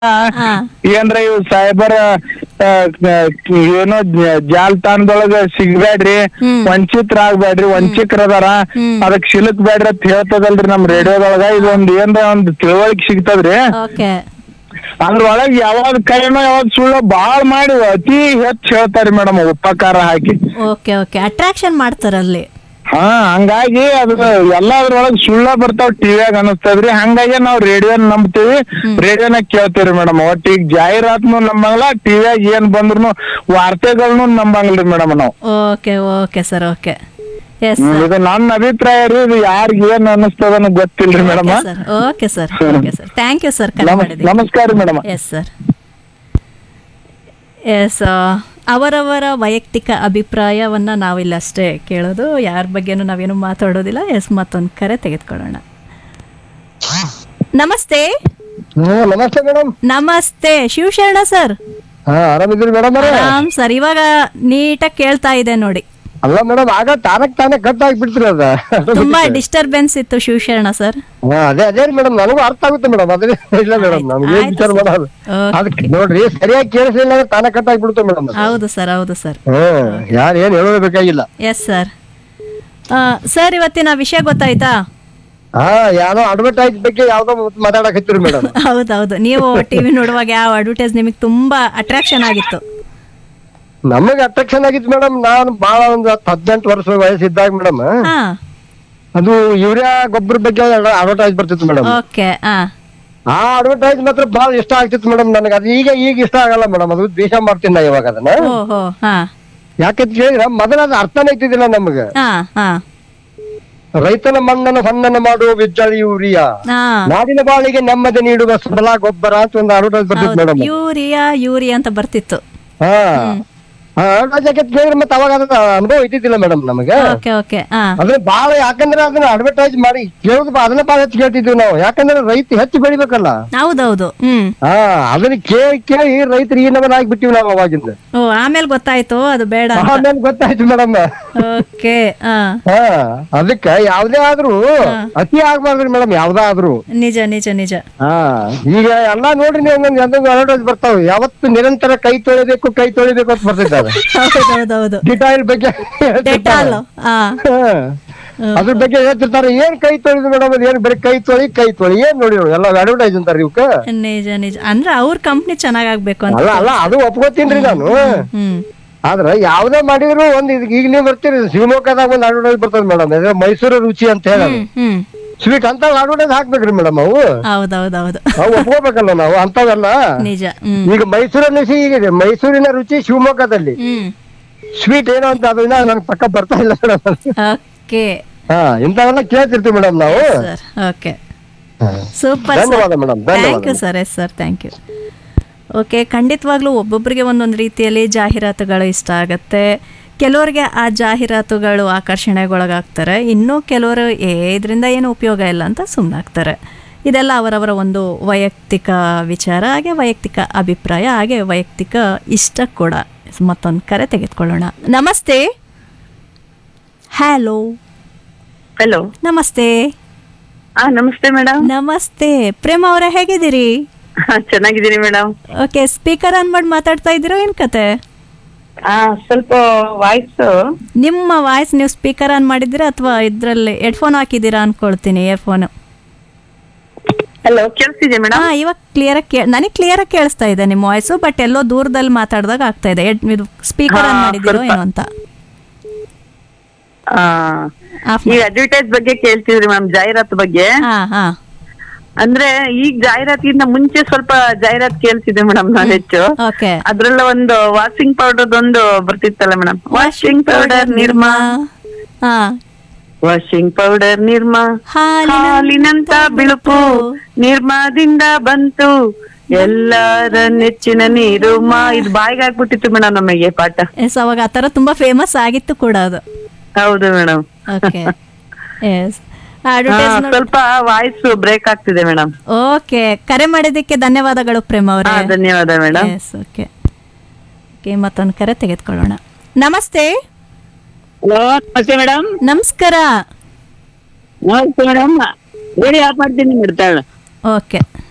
ಹಾ. ಏನ್ರ ಇವ್ ಸೈಬರ್ ಏನೋ ಜ- ಜಾಲತಾಣದೊಳಗ ಸಿಗ್ಬೇಡ್ರಿ ಹ್ಮ್. ವಂಚಿತರಾಗ್ಬೇಡ್ರಿ ವಂಚಿಕರದಾರ ಹ್ಮ್. ಅದಕ್ ಸಿಲುಕ್ ಬೇಡ್ರಿ ಅಂತ ಹೇಳ್ತದಲ್ರಿ ನಮ್ ರೇಡಿಯೋದೊಳಗ ಇದೊಂದ್ ಏನ್ರ ಒಂದ್ ತಿಳುವಳಿಕೆ ಸಿಗ್ತದ್ರಿ ಓಕೆ ಅದ್ರೊಳಗ ಯಾವಾಗ ಕೈನೋ ಯಾವಾಗ ಸುಳ್ಳು ಬಾಳ್ ಮಾಡಿ ಅತಿ ಹೆಚ್ಚ್ ಹೇಳ್ತಾರಿ ಮೇಡಮ್ ಉಪಕಾರ ಹಾಕಿ ಓಕೆ ಓಕೆ ಅಟ್ರಾಕ್ಷನ್ ಮಾಡ್ತಾರಲ್ಲಿ ಹಾ ಹಂಗಾಗಿ ಅದು ಎಲ್ಲ ಅದ್ರೊಳಗ್ ಸುಳ್ಳ ಬರ್ತಾವ್ ಟಿವಿಯಾಗ ಅನಸ್ತದ್ರಿ ಹಂಗಾಗಿ ನಾವ್ ರೇಡಿಯೋ ನಂಬ್ತೀವಿ ರೇಡಿಯೋನ ಕೇಳ್ತೀವಿ ಮೇಡಮ್ ಒಟ್ಟು ಈಗ ಜಾಹೀರಾತ್ನು ನಂಬಂಗಿಲ್ಲ ಟಿವಿಯಾಗ ಏನ್ ಬಂದ್ರು ವಾರ್ತೆಗಳ್ನು ನಂಬಂಗಿಲ್ರಿ ಮೇಡಮ್ ನಾವು okay okay sir okay yes hmm, ಇದು ನನ್ನ ಅಭಿಪ್ರಾಯ ರೀ ಇದು ಯಾರಿಗ ಏನ್ ಅನಸ್ತದನ್ನ ಗೊತ್ತಿಲ್ರಿ madam sir okay sir okay sir thank you sir ಕರೆ ಮಾಡಿದ್ದೀವಿ ನಮಸ್ಕಾರ ಮೇಡಮ್ ಎಸ್ ಸರ್ ಎಸ್ ಅವರವರ ವೈಯಕ್ತಿಕ ಅಭಿಪ್ರಾಯವನ್ನ ನಾವಿಲ್ಲಿ ಅಷ್ಟೇ ಕೇಳೋದು ಯಾರ ಬಗ್ಗೆನೂ ನಾವೇನು ಮಾತಾಡೋದಿಲ್ಲ ಎಸ್ ಮತ್ತೊಂದು ಕರೆ ತೆಗೆದುಕೊಳ್ಳೋಣ ನಮಸ್ತೆ ಹ್ಮ್ ನಮಸ್ತೆ ಮೇಡಮ್ ನಮಸ್ತೆ ಶಿವಶರಣ ಸರ್ ಹಾ ಆರಾಮಿದ್ರಿ ಮೇಡಮ್ ಆರಾಮ್ ಸರ್ ಇವಾಗ ನೀಟಾಗಿ ಕೇಳ್ತಾ ಇದೆ ನೋಡಿ ಅಲ್ಲ ಮೇಡಮ್ ಆಗ ತಾನಕ್ ತಾನೇ ಕಟ್ ಆಗ್ಬಿಡ್ತೀರಿ ಅದ ತುಂಬಾ ಡಿಸ್ಟರ್ಬೆನ್ಸ್ ಇತ್ತು ಶಿವಶರಣ ಸರ್ ಹಾ, ಅದೇ ಅದೇ ರೀ ಮೇಡಮ್ ನನಗೂ ಅರ್ಥ ಆಗುತ್ತೆ ಮೇಡಮ್ ಅದೇ ಇಲ್ಲ ಮೇಡಮ್ ನಮ್ಗೆ ಏನ್ ಆಯ್ತು ವಿಚಾರ sir. ಮಾಡೋದು Okay. ಅದಕ್ಕೆ ನೋಡ್ರಿ ಸರಿಯಾಗಿ ಕೇಳಿಸಿಲ್ಲ ಅಂದ್ರೆ ತಾನೇ ಕಟ್ ಆಗ್ಬಿಡುತ್ತೆ ಮೇಡಮ್ ಹೌದು ಸರ್ ಹೌದು ಸರ್ ಹ್ಮ್ ಯಾರು ಏನ್ ಹೇಳೋದು ಬೇಕಾಗಿಲ್ಲ ಎಸ್ ಸರ್ ಸರ್ ಇವತ್ತಿನ ವಿಷಯ ಗೊತ್ತಾಯ್ತಾ ಹಾ ಯಾರೋ ಅಡ್ವರ್ಟೈಸ್ ಬಗ್ಗೆ ಯಾವ್ದೋ ಮಾತಾಡಕ್ ಹಚ್ಚಿರಿ ಮೇಡಮ್ ಹೌದೌದು ನೀವು ಟಿವಿ ನೋಡುವಾಗ ಯಾವ ಅಡ್ವರ್ಟೈಸ್ ನಿಮಗೆ ತುಂಬಾ ಅಟ್ರಾಕ್ಷನ್ ಆಗಿತ್ತು ನಮಗೆ ಅಟ್ರಾಕ್ಷನ್ ಆಗಿತ್ತು ಮೇಡಮ್ ನಾನು ಬಹಳ ಒಂದು ಹತ್ತು ಹದಿನೆಂಟು ವರ್ಷ ವಯಸ್ಸಿದ್ದಾಗ ಮೇಡಮ್ ಹಾ ಅದು ಯೂರಿಯಾ ಗೊಬ್ಬರ ಬಗ್ಗೆ ಅಡ್ವರ್ಟೈಸ್ ಬರ್ತಿತ್ತು ಮೇಡಮ್ ಓಕೆ ಹಾ ಆ ಅಡ್ವರ್ಟೈಸ್ ಮಾತ್ರ ಬಹಳ ಇಷ್ಟ ಆಗ್ತಿತ್ತು ಮೇಡಮ್ ನನಗೆ ಅದು ಈಗ ಈಗ ಇಷ್ಟ ಆಗಲ್ಲ ಮೇಡಮ್ ಅದು ದ್ವೇಷ ಮಾಡ್ತೀನಿ ನಾ ಇವಾಗ ಅದನ್ನ ಓಹೋ ಹಾ ಯಾಕಂತ ಕೇಳಿದ್ರ ಮೊದಲ ಅದು ಅರ್ಥನೇ ಇದ್ದಿದ್ದಿಲ್ಲ ನಮ್ಗೆ ಹಾ ಹಾ ರೈತನ ಮಣ್ಣನ್ನು ಹೊನ್ನನ್ನು ಮಾಡುವ ವಿಜ್ಜಳಿ ಯೂರಿಯಾ ಹಾ ನಾಡಿನ ಬಾಳಿಗೆ ನೆಮ್ಮದಿ ನೀಡುವ ಸಬಲ ಗೊಬ್ಬರ ಅಂತ ಒಂದು ಅಡ್ವರ್ಟೈಸ್ ಬರ್ತಿತ್ತು ಹೌದು ಮೇಡಮ್ ಯೂರಿಯಾ ಯೂರಿ ಅಂತ ಬರ್ತಿತ್ತು ಹಾ ಅಡ್ವರ್ಟೈಸ್ ಯಾಕೆ ಕೇಳಿದ್ರೆ ಮತ್ತೆ ಅವಾಗ ಅದ್ರ ಅನುಭವ ಇದ್ದಿದ್ದಿಲ್ಲ ಮೇಡಮ್ ನಮಗೆ ಓಕೆ ಓಕೆ ಹಾ ಅದನ್ನ ಬಾಳ ಯಾಕಂದ್ರೆ ಅದನ್ನ ಅಡ್ವರ್ಟೈಸ್ ಮಾಡಿ ಕೇಳೋದು ಬಾ- ಅದನ್ನ ಬಾಳ ಹೆಚ್ಚು ಕೇಳ್ತಿದ್ವಿ ನಾವು ಯಾಕಂದ್ರೆ ರೈತ ಹೆಚ್ಚು ಬೆಳಿಬೇಕಲ್ಲ ಹೌದೌದು ಹ್ಮ್ ಹಾ ಅದನ್ನ ಕೇಳಿ ಕೇಳಿ ರೈತರು ಈ ನಮನ ಆಗ್ಬಿಟ್ಟಿವಿ ನಾವು ಅವಾಗಿಂದ ಓ ಆಮೇಲೆ ಗೊತ್ತಾಯ್ತು ಅದು ಬೇಡ ಅಂತ ಆಮೇಲೆ ಗೊತ್ತಾಯ್ತು ಮೇಡಮ್ ಓಕೆ ಹಾ ಹಾ ಅದಕ್ಕ ಯಾವ್ದೇ ಆದ್ರೂ ಅತಿ ಆಗ್ಬಾರ್ದ್ರಿ ಮೇಡಮ್ ಯಾವ್ದಾದ್ರೂ ನಿಜ ನಿಜ ನಿಜ ಹಾ ಈಗ ಎಲ್ಲಾ ನೋಡ್ರಿ ನೀವು ಒಂದೊಂದು ಒಂದೊಂದು ಅಡ್ವರ್ಟೈಸ್ ಬರ್ತಾವ ಯಾವತ್ತು ನಿರಂತರ ಕೈ ತೊಳಿಬೇಕು ಕೈ ತೊಳಿಬೇಕು ಅಂತ ಬರ್ತಿದ್ದಾರೆ ಹೌದೌದೌದು ಡಿಟಾಯಿಲ್ ಬಗ್ಗೆ ಹೇಳ್ತಿರ್ತಾರೆ. ಡೆಟಾಲ್ ಹಾ ಹಾ. ಅದ್ರ ಬಗ್ಗೆ ಹೇಳ್ತಿರ್ತಾರೆ ಏನ್ ಕೈ ತೊಳಿದು ಮೇಡಮ್ ಏನ್ ಬರೀ ಕೈ ತೊಳಿ ಕೈ ತೊಳಿ ಏನ್ ನೋಡಿ ಇವ್ರು ಎಲ್ಲ ಅಡ್ವರ್ಟೈಸ್ ಅಂತಾರ ಇವಕ್ಕ ನಿಜ ನಿಜ ಅಂದ್ರೆ ಅವ್ರ ಕಂಪ್ನಿ ಚೆನ್ನಾಗಾಗ್ಬೇಕು ಅಂತ ಅಲ್ಲ ಅಲ್ಲ ಅದು ಒಪ್ಕೋತೀನ್ರಿ ನಾನು ಹ್ಮ್ ಆದ್ರ ಯಾವ್ದೇ ಮಾಡಿದ್ರು ಒಂದ್ ಇದಕ್ಕೆ ಈಗ ನೀವು ಬರ್ತೀರಿ ಶಿವಮೊಗ್ಗದಾಗ ಒಂದ್ ಅಡ್ವರ್ಟೈಸ್ ಬರ್ತದೆ ಮೇಡಮ್ ಮೈಸೂರು ರುಚಿ ಅಂತ ಹೇಳಿ ಹ್ಮ್ ಹ್ಮ್ ಸ್ವೀಟ್ ಅಂತ ಅಡ್ವರ್ಟೈಸ್ ಹಾಕ್ಬೇಕ್ರಿ ಮೇಡಮ್ ಅವು ಹೌದೌದೌದು ಅವು ಒಪ್ಕೋಬೇಕಲ್ಲ ನಾವು ಅಂತವೆಲ್ಲ ನಿಜ ಹ್ಮ್ ಈಗ ಮೈಸೂರಲ್ಲಿ ಹೀಗಿದೆ ಮೈಸೂರಿನ ರುಚಿ ಶಿವಮೊಗ್ಗದಲ್ಲಿ ಹ್ಮ್ ಸ್ವೀಟ್ ಏನು ಅಂತ ಅದು ಇನ್ನ ನನ್ಗೆ ಪಕ್ಕ ಬರ್ತಾ ಇಲ್ಲ ಮೇಡಮ್ ಓಕೆ ಹಾ ಇಂಥವೆಲ್ಲ ಕೇಳ್ತಿರ್ತೀವಿ ಮೇಡಮ್ ನಾವು ಸರ್ ಓಕೆ ಸೂಪರ್ ಧನ್ಯವಾದ ಮೇಡಮ್ ಥ್ಯಾಂಕ್ ಯು ಧನ್ಯವಾದ sir yes sir thank you okay ಖಂಡಿತವಾಗ್ಲೂ ಒಬ್ಬೊಬ್ಬರಿಗೆ ಒಂದೊಂದು ರೀತಿಯಲ್ಲಿ ಜಾಹೀರಾತುಗಳು ಇಷ್ಟ ಆಗುತ್ತೆ ಕೆಲವರಿಗೆ ಆ ಜಾಹೀರಾತುಗಳು ಆಕರ್ಷಣೆಗೊಳಗಾಗ್ತಾರೆ ಇನ್ನು ಕೆಲವರು ಏ ಇದರಿಂದ ಏನು ಉಪಯೋಗ ಇಲ್ಲ ಅಂತ ಸುಮ್ಮನಾಗ್ತಾರೆ ಇದೆಲ್ಲ ಅವರವರ ಒಂದು ವೈಯಕ್ತಿಕ ವಿಚಾರ ಹಾಗೆ ವೈಯಕ್ತಿಕ ಅಭಿಪ್ರಾಯ ಹಾಗೆ ವೈಯಕ್ತಿಕ ಇಷ್ಟ ಕೂಡ ಮತ್ತೊಂದು ಕರೆ ತೆಗೆದುಕೊಳ್ಳೋಣ ನಮಸ್ತೆ ಹಲೋ ಹಲೋ ನಮಸ್ತೆ ಹಾ ನಮಸ್ತೆ ಮೇಡಮ್ ನಮಸ್ತೆ ಪ್ರೇಮ ಅವರೇ ಹೇಗಿದ್ದೀರಿ ಚೆನ್ನಾಗಿದ್ದೀನಿ ಮೇಡಮ್ ಓಕೆ ಸ್ಪೀಕರ್ ಆನ್ ಮಾಡಿ ಮಾತಾಡ್ತಾ ಇದ್ದೀರೋ ಏನ್ ಕತೆ ಹಾ ಸ್ವಲ್ಪ ವಾಯ್ಸ್ ನಿಮ್ಮ ವಾಯ್ಸ್ ನೀವು ಸ್ಪೀಕರ್ ಆನ್ ಮಾಡಿದ್ದೀರಾ ಅಥವಾ ಇದರಲ್ಲಿ ಹೆಡ್ಫೋನ್ ಹಾಕಿದ್ದೀರಾ ಅನ್ಕೊಳ್ತೀನಿ ಇಯರ್ಫೋನ್ ಹಲೋ ಕೇಳಿಸ್ತಿದೆ ಹಾ ಮೇಡಮ್ ಇವಾಗ ಕ್ಲಿಯರ್ ಆಗಿ ನನಗೆ ಕ್ಲಿಯರ್ ಆಗಿ ಕೇಳಿಸ್ತಾ ಇದೆ ನಿಮ್ಮ ವಾಯ್ಸು ಬಟ್ ಎಲ್ಲೋ ದೂರದಲ್ಲಿ ಮಾತಾಡಿದಾಗ ಆಗ್ತಾ ಇದೆ ಎಡ್- ಇದು ಸ್ಪೀಕರ್ ಆನ್ ಹಾ, ಮಾಡಿದ್ದೀರೋ ಸ್ವಲ್ಪ. ಏನೋ ಅಂತ ಆಫ್ ಈಗ ಅಡ್ವರ್ಟೈಸ್ ಬಗ್ಗೆ ಕೇಳ್ತಿದ್ರಿ ಮ್ಯಾಮ್ ಜಾಹೀರಾತು ಬಗ್ಗೆ ಹಾ ಹಾ ಅಂದ್ರೆ ಈಗ ಜಾಹೀರಾತಿಗಿಂತ ಮುಂಚೆ ಸ್ವಲ್ಪ ಜಾಹೀರಾತ್ ಕೇಳ್ತಿದ್ದೆ ಮೇಡಮ್ ನಾನು ಹೆಚ್ಚು ಓಕೆ ಅದ್ರಲ್ಲ ಒಂದು ವಾಷಿಂಗ್ ಪೌಡರ್ ಒಂದು ಬರ್ತಿತ್ತಲ್ಲ ಮೇಡಮ್ ವಾಷಿಂಗ್ ಪೌಡರ್ ನಿರ್ಮಾ ಹಾ ವಾಷಿಂಗ್ ಪೌಡರ್ ನಿರ್ಮಾ ಹಾಲಿನ ಹಾಲಿನಂತ ಬಿಳುಪು ನಿರ್ಮಾದಿಂದ ಬಂತು ಎಲ್ಲರ ನೆಚ್ಚಿನ ನೀರು ಮಾ ಇದು ಬಾಯಿಗೆ ಹಾಕ್ಬಿಟ್ಟಿತ್ತು ಮೇಡಮ್ ನಮಗೆ ಪಾಠ ಎಸ್ ಅವಾಗ ಆ ಥರ ತುಂಬಾ ಫೇಮಸ್ ಆಗಿತ್ತು ಕೂಡ ಅದು ಹೌದು ಮೇಡಮ್ ಓಕೆ ಎಸ್ ಅಡ್ವರ್ಟೈಸ್ ಸ್ವಲ್ಪ ವಾಯ್ಸ್ ಬ್ರೇಕ್ ಆಗ್ತಿದೆ ಮೇಡಮ್ ಓಕೆ ಕರೆ ಮಾಡಿದ್ದಕ್ಕೆ ಧನ್ಯವಾದಗಳು ಪ್ರೇಮ ಅವರೇ ಧನ್ಯವಾದ ಮೇಡಮ್ ಎಸ್ ಓಕೆ ಓಕೆ ಮತ್ತೊಂದು ಕರೆ ತೆಗೆದುಕೊಳ್ಳೋಣ ನಮಸ್ತೆ ಹಲೋ ನಮಸ್ತೆ ಮೇಡಮ್ ನಮಸ್ಕಾರ ನಮಸ್ತೆ ಮೇಡಮ್ ರೇಡಿಯೋ ಆಫ್ ಮಾಡ್ತೀನಿ ಬಿಡ್ತಾಳೆ ಓಕೆ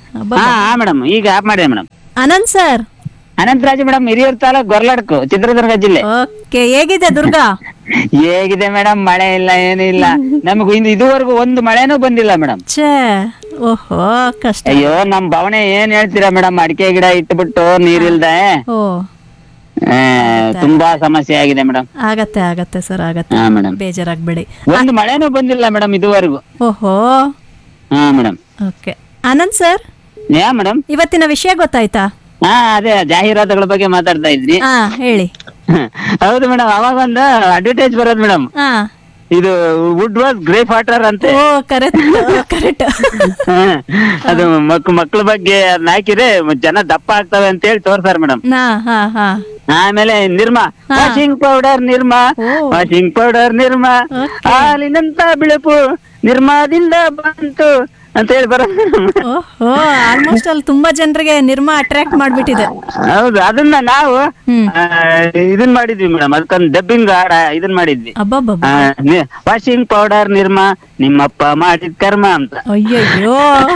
ಅಬ್ಬಬ್ಬ. ಹಾ ಹಾ ಮೇಡಮ್ ಈಗ ಆಫ್ ಮಾಡಿದೆ madam Anant sir Anantharaj madam Hiriyur taluk Gorladku Chitradurga ಜಿಲ್ಲೆ ಓಕೆ ಹೇಗಿದೆ ದುರ್ಗಾ ಹೇಗಿದೆ ಮೇಡಮ್ ಮಳೆ ಇಲ್ಲ ಏನೂ ಇಲ್ಲ ನಮಗೂ ಇನ್ನು ಇದುವರೆಗೂ ಒಂದು ಮಳೆನೂ ಬಂದಿಲ್ಲ ಮೇಡಮ್ ಛೇ ಓಹೋ ಕಷ್ಟ ಅಯ್ಯೋ ನಮ್ ಭವನೆ ಏನ್ ಹೇಳ್ತೀರಾ ಮೇಡಮ್ ಅಡಿಕೆ ಗಿಡ ಇಟ್ಬಿಟ್ಟು ನೀರಿಲ್ದೆ ಓ ಆ, ತುಂಬಾ ಸಮಸ್ಯೆ ಆಗಿದೆ ಮೇಡಮ್ ಆಗತ್ತೆ ಆಗತ್ತೆ ಸರ್ ಆಗತ್ತೆ ಹಾ ಮೇಡಮ್ ಬೇಜಾರಾಗ್ಬೇಡಿ ಒಂದು ಮಳೆನೂ ಬಂದಿಲ್ಲ ಮೇಡಮ್ ಇದುವರೆಗೂ ಓಹೋ ಹಾ madam okay Anand sir yeah madam ಇವತ್ತಿನ ವಿಷಯ ಗೊತ್ತಾಯ್ತಾ ಹಾ ಅದೇ ಜಾಹೀರಾತುಗಳ ಬಗ್ಗೆ ಮಾತಾಡ್ತಾ ಇದ್ರಿ ಹಾ ಹೇಳಿ ಹೌದು ಮೇಡಮ್ ಅವಾಗ ಒಂದು ಅಡ್ವರ್ಟೈಸ್ ಬರೋದು ಮೇಡಮ್ ಹಾ ಇದು ವುಡ್ ವಾಸ್ ಗ್ರೇ ವಾಟರ್ ಅಂತೆ ಓ ಕರೆಕ್ಟ್ ಕರೆಕ್ಟ್ ಹಾ, ಅದು ಮಕ್ ಮಕ್ಳ ಬಗ್ಗೆ ಅದ್ನ ಹಾಕಿದ್ರೆ ಜನ ದಪ್ಪ ಆಗ್ತವೆ ಅಂತ ಹೇಳಿ ತೋರ್ಸಾರ ಮೇಡಮ್ ಹಾ ಹಾ ಹಾ ಆಮೇಲೆ ನಿರ್ಮಾ ವಾಷಿಂಗ್ ಪೌಡರ್ ನಿರ್ಮಾ ಓ. Washing powder Nirma Okay. ಹಾಲಿನಂತ ಬಿಳುಪು ನಿರ್ಮಾದಿಂದ ಬಂತು ಅಂತ ಹೇಳಿ ಬರ ಓಹೋ ಆಲ್ಮೋಸ್ಟ್ ಅಲ್ಲಿ ತುಂಬಾ ಜನರಿಗೆ ನಿರ್ಮಾ ಅಟ್ರಾಕ್ಟ್ ಮಾಡ್ಬಿಟ್ಟಿದೆ ಹೌದು ಅದನ್ನ ನಾವು ಹ್ಮ್. ಆ, ಇದನ್ ಮಾಡಿದ್ವಿ ಮೇಡಮ್ ಅದಕ್ಕೊಂದು ಡಬ್ಬಿಂಗ್ ಆಡ ಇದನ್ ಮಾಡಿದ್ವಿ ಅಬ್ಬಬ್ಬಬ್ಬ ವಾಷಿಂಗ್ ಪೌಡರ್ ನಿರ್ಮಾ ನಿಮ್ಮಪ್ಪ ಮಾಡಿದ ಕರ್ಮ ಅಂತ ಅಯ್ಯಯ್ಯೋ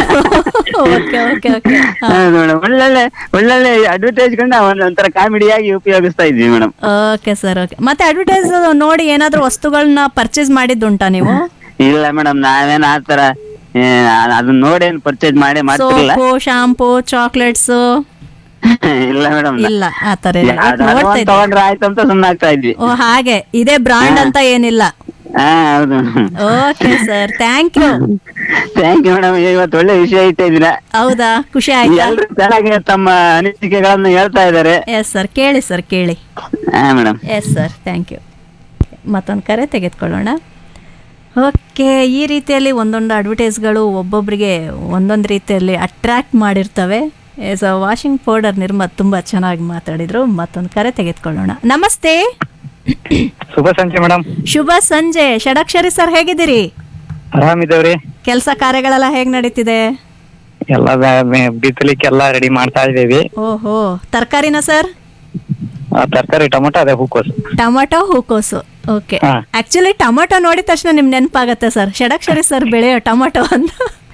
ಓಕೆ ಓಕೆ ಓಕೆ ಹೌದು ಮೇಡಮ್ ಒಳ್ಳೊಳ್ಳೆ ಒಳ್ಳೊಳ್ಳೆ ಅಡ್ವರ್ಟೈಸ್ ಗಳನ್ನ ಒಂದ್- ಒಂಥರ ಕಾಮಿಡಿಯಾಗಿ ಉಪಯೋಗಿಸ್ತಾ ಇದ್ವಿ ಮೇಡಮ್ ಓಕೆ ಸರ್ ಓಕೆ ಮತ್ತೆ ಅಡ್ವರ್ಟೈಸ್ ನೋಡಿ ಏನಾದ್ರೂ ವಸ್ತುಗಳನ್ನ ಪರ್ಚೇಸ್ ಮಾಡಿದ್ದುಂಟಾ ನೀವು ಇಲ್ಲ ಮೇಡಮ್ ನಾವೇನ್ ಆತರ ಏ, ಅದನ್ನ ನೋಡೇನ್ ಪರ್ಚೇಸ್ ಮಾಡೇ ಮಾಡ್ತಿರ್ಲಿಲ್ಲ ಸೋಪು ಶಾಂಪೂ ಚಾಕ್ಲೇಟ್ಸ್ ಇಲ್ಲ ಮೇಡಮ್ ಇಲ್ಲ ಆತರ ಇಲ್ಲ ಒಟ್ ನೋಡ್ತಾ ಇದ್ದೆ ತಗೊಂಡ್ರೆ ಆಯ್ತು ಅಂತ ಸುಮ್ಮನೆ ಆಗ್ತಾ ಇದ್ವಿ ಓ ಹಾಗೆ ಇದೇ ಬ್ರಾಂಡ್ ಅಂತ ಏನಿಲ್ಲ ಹಾ ಹೌದು okay sir thank you thank you madam ಇವತ್ತು ಒಳ್ಳೆ ವಿಷಯ ಇಟ್ಟಿದ್ದೀರಾ ಹೌದಾ ಖುಷಿ ಆಯ್ತಾ ಎಲ್ರು ಚೆನ್ನಾಗಿ ತಮ್ಮ ಅನಿಸಿಕೆಗಳನ್ನ ಹೇಳ್ತಾ ಇದ್ದಾರೆ ಎಸ್ ಸರ್ ಕೇಳಿ ಸರ್ ಕೇಳಿ ಹಾ madam yes sir thank you ಮತ್ತೊಂದು ಕರೆ ತೆಗೆದುಕೊಳ್ಳೋಣ ಓಕೆ ಈ ರೀತಿಯಲ್ಲಿ ಒಂದೊಂದು ಅಡ್ವರ್ಟೈಸ್ಗಳು ಒಬ್ಬೊಬ್ಬರಿಗೆ ಒಂದೊಂದು ರೀತಿಯಲ್ಲಿ ಅಟ್ರ್ಯಾಕ್ಟ್ ಮಾಡಿರ್ತವೆ ಎಸ್ ವಾಷಿಂಗ್ ಪೌಡರ್ ನಿರ್ಮ ತುಂಬ ಚೆನ್ನಾಗಿ ಮಾತಾಡಿದ್ರು ಮತ್ತೊಂದು ಕರೆ ತೆಗೆದುಕೊಳ್ಳೋಣ ನಮಸ್ತೆ ಶುಭ ಸಂಜೆ ಮೇಡಮ್ ಶುಭ ಸಂಜೆ ಷಡಕ್ಷರಿ ಸರ್ ಹೇಗಿದ್ದೀರಿ ಆರಾಮಿದ್ದೇವ್ರಿ ಕೆಲಸ ಕಾರ್ಯಗಳೆಲ್ಲ ಹೇಗೆ ನಡೀತಿದೆ ಎಲ್ಲ ಬಿತ್ತಲಿಕ್ಕೆಲ್ಲ ರೆಡಿ ಮಾಡ್ತಾ ಇದ್ದೀವಿ ಓಹೋ ತರಕಾರಿನ ಸರ್ ತರಕಾರಿ ಟೊಮೊಟೊ ಅದೇ ಹೂಕೋಸು ಟೊಮೊಟೊ ಹೂಕೋಸು ಓಕೆ ಹಾ. ಆಕ್ಚುಲಿ ಟೊಮೊಟೊ ನೋಡಿದ ತಕ್ಷಣ ನಿಮ್ ನೆನಪಾಗತ್ತೆ ಸರ್ ಷಡಕ್ಷರಿ ಸರ್ ಬೆಳೆಯೋ ಟೊಮೊಟೊ ಅಂತ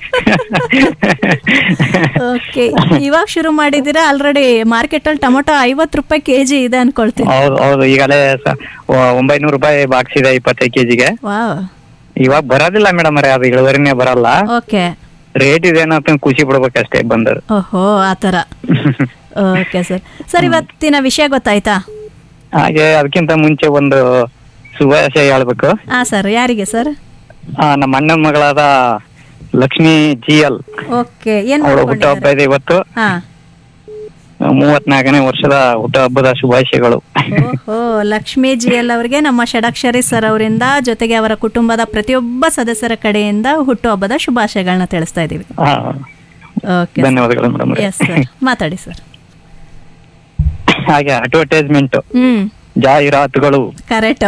ಓಕೆ ಇವಾಗ ಶುರು ಮಾಡಿದ್ದೀರಾ ಆಲ್ರೆಡಿ ಮಾರ್ಕೆಟಲ್ಲಿ ಟೊಮೊಟೊ ಐವತ್ತು ರೂಪಾಯಿ ಕೆ ಜಿ ಇದೆ ಅನ್ಕೊಳ್ತೀನಿ ಹೌದು ಹೌದು ಈಗಲೇ ಸ- ಒ- ಒಂಬೈನೂರು ರೂಪಾಯಿ ಬಾಕ್ಸ್ ಇದೆ ಇಪ್ಪತ್ತೈದು ಕೆಜಿಗೆ ವಾವ್ ಇವಾಗ ಬರೋದಿಲ್ಲ ಮೇಡಮ್ ಅರೆ ಅದು ಇಳುವರಿನೇ ಬರಲ್ಲ ಓಕೆ ರೇಟ್ ಇದೆ ಅಂತ ಖುಷಿ ಪಡ್ಬೇಕಷ್ಟೇ ಬಂದರು ಓಹೋ ಆ ಥರ ಓಕೆ ಸರ್ ಸರ್ ಇವತ್ತಿನ ವಿಷಯ ಗೊತ್ತಾಯ್ತಾ ಹಾಗೆ ಅದಕ್ಕಿಂತ ಮುಂಚೆ ಒಂದು ಶುಭಾಶಯ ಹೇಳ್ಬೇಕು ಹಾಂ ಸರ್ ಯಾರಿಗೆ ಸರ್ ಆ, ನಮ್ಮ ಅಣ್ಣನ ಮಗಳಾದ ಲಕ್ಷ್ಮಿ ಜಿ ಎಲ್ ಓಕೆ ಏನು ಅವಳ ಹುಟ್ಟುಹಬ್ಬ ಇದೆ ಇವತ್ತು ಹಾಂ ಮೂವತ್ನಾಲ್ಕನೇ ವರ್ಷದ ಹುಟ್ಟುಹಬ್ಬದ ಶುಭಾಶಯಗಳು ಓಹೋ ಲಕ್ಷ್ಮೀ ಜಿ ಎಲ್ ಅವರಿಗೆ ನಮ್ಮ ಷಡಕ್ಷರಿ ಸರ್ ಅವರಿಂದ ಜೊತೆಗೆ ಅವರ ಕುಟುಂಬದ ಪ್ರತಿಯೊಬ್ಬ ಸದಸ್ಯರ ಕಡೆಯಿಂದ ಹುಟ್ಟುಹಬ್ಬದ ಶುಭಾಶಯಗಳನ್ನ ತಿಳಿಸ್ತಾ ಇದ್ದೀವಿ ಹಾ ಓಕೆ ಧನ್ಯವಾದಗಳು ಮೇಡಮ್ ಎಸ್ ಸರ್ ಮಾತಾಡಿ ಸರ್ ಹಾಗೆ ಅಡ್ವರ್ಟೈಸ್ಮೆಂಟ್ ಹ್ಮ್ ಜಾಹೀರಾತುಗಳು ಕರೆಕ್ಟ್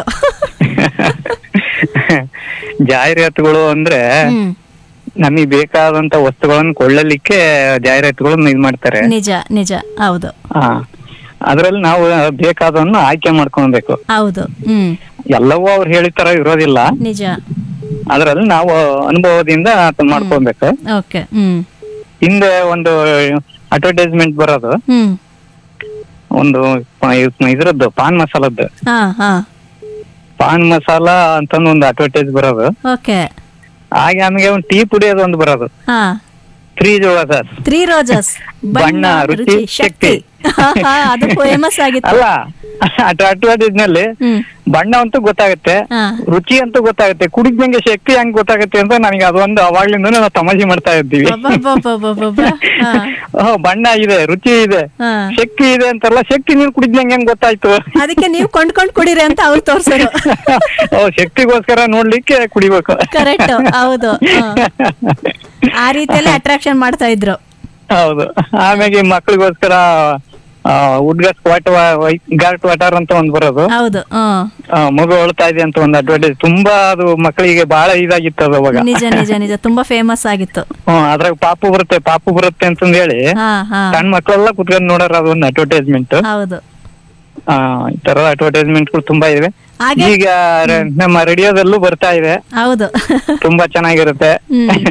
ಜಾಹೀರಾತುಗಳು ಅಂದ್ರೆ ಹ್ಮ್ ನಮಗೆ ಬೇಕಾದಂತ ವಸ್ತುಗಳನ್ನು ಕೊಳ್ಳಲಿಕ್ಕೆ ಜಾಹೀರಾತುಗಳನ್ನ ಇದ್ ಮಾಡ್ತಾರೆ ನಿಜ ನಿಜ ಹೌದು ಹಾ ಅದ್ರಲ್ಲಿ ನಾವು ಬೇಕಾದವನ್ನು ಆಯ್ಕೆ ಮಾಡ್ಕೊಳ್ಬೇಕು ಹೌದು ಹ್ಮ್ ಎಲ್ಲವೂ ಅವ್ರು ಹೇಳಿತರ ಇರೋದಿಲ್ಲ ನಿಜ ಅದ್ರಲ್ಲಿ ನಾವು ಅನುಭವದಿಂದ ಅದ್ನ ಮಾಡ್ಕೊಬೇಕು ಓಕೆ ಹ್ಮ್ ಹಿಂದೆ ಒಂದು ಅಡ್ವರ್ಟೈಸ್ಮೆಂಟ್ ಬರೋದು ಹ್ಮ್ ಒಂದು ಪ- ಇದ್- ಇದ್ರದ್ದು ಪಾನ್ ಮಸಾಲದ್ದು ಹಾ ಹಾ ಪಾನ್ ಮಸಾಲ ಅಂತಂದು ಒಂದು ಅಡ್ವರ್ಟೈಸ್ ಬರೋದು ಓಕೆ ಹಾಗೆ ಆಮೇಲೆ ಒಂದು ಟೀ ಪುಡಿಯೋದು ಒಂದು ಬರೋದು ಹಾ ತ್ರೀ ಜೋಳ ಸರ್ ತ್ರೀ ರೋಜಸ್ ಬಣ್ಣ, ರುಚಿ, ಶಕ್ತಿ. ಅದು ಫೇಮಸ್ ಆಗಿತ್ತು ಅಲ್ಲ ಅಡ್ವರ್ಟೈಸ್ ನಲ್ಲಿ ಹ್ಮ್ ಬಣ್ಣ ಅಂತೂ ಗೊತ್ತಾಗುತ್ತೆ ಹಾ ರುಚಿ ಅಂತೂ ಗೊತ್ತಾಗುತ್ತೆ ಕುಡಿದ್ದಂಗೆ ಶಕ್ತಿ ಹೆಂಗ್ ಗೊತ್ತಾಗುತ್ತೆ ಅಂತ ನನಗೆ ಅದೊಂದು ಅವಾಗ್ಲಿಂದ ನಾವು ತಮಾಷೆ ಮಾಡ್ತಾ ಇದ್ದೀವಿ ಅಬ್ಬಬ್ಬಬ್ಬಬ್ಬಬ್ಬ. ಹಾ ಓ, ಬಣ್ಣ ಇದೆ ರುಚಿ ಇದೆ ಹಾ ಶಕ್ತಿ ಇದೆ ಅಂತಾರಲ್ಲ ಶಕ್ತಿ ನೀರು ಕುಡಿದ್ದಂಗೆ ಹೆಂಗ್ ಗೊತ್ತಾಯ್ತು ಅದಕ್ಕೆ ನೀವು ಕೊಂಡ್ಕೊಂಡ್ ಕುಡೀರಿ ಅಂತ ಅವ್ರು ತೋರ್ಸರು ಓ ಶಕ್ತಿಗೋಸ್ಕರ ನೋಡ್ಲಿಕ್ಕೆ ಕುಡಿಬೇಕು ಕರೆಕ್ಟ್ ಹೌದು ಹಾ. ಆ ರೀತಿಯಲ್ಲಿ ಅಟ್ರಾಕ್ಷನ್ ಮಾಡ್ತಾ ಇದ್ರು ಹೌದು ಆಮೇಲೆ ಮಕ್ಳಿಗೋಸ್ಕರ ಹುಡ್ಗ ಸ್ಕ್ವಾಟ್ ಗಾರ್ಟ್ ವಾಟರ್ ಅಂತ ಒಂದ್ ಬರೋದು ಹೌದು ಹ್ಮ್ ಆ, ಮಗು ಅಳ್ತಾ ಇದೆ ಅಂತ ಒಂದು ಅಡ್ವರ್ಟೈಸ್ ತುಂಬಾ ಅದು ಮಕ್ಕಳಿಗೆ ಬಹಳ ಇದಾಗಿತ್ತು ಅದು ಅವಾಗ ನಿಜ ನಿಜ ನಿಜ ತುಂಬಾ ಫೇಮಸ್ ಆಗಿತ್ತು ಹ್ಮ್ ಅದ್ರಾಗ ಪಾಪು ಬರುತ್ತೆ ಪಾಪು ಬರುತ್ತೆ ಅಂತಂದ್ ಹೇಳಿ ಹಾ ಹಾ ಸಣ್ಣ ಮಕ್ಕಳೆಲ್ಲ ಕುತ್ಕೊಂಡ್ ನೋಡೋರು ಅದೊಂದು ಅಡ್ವರ್ಟೈಸ್ಮೆಂಟ್ ಹೌದು ಈ ತರ ಅಡ್ವರ್ಟೈಸ್ಮೆಂಟ್ಗಳು ತುಂಬಾ ಇವೆ ಹಾಗೆ ಈಗ ರ- ನಮ್ಮ ರೇಡಿಯೋದಲ್ಲೂ ಬರ್ತಾ ಇದೆ ಹೌದು ತುಂಬಾ ಚೆನ್ನಾಗಿರುತ್ತೆ ಹ್ಮ್.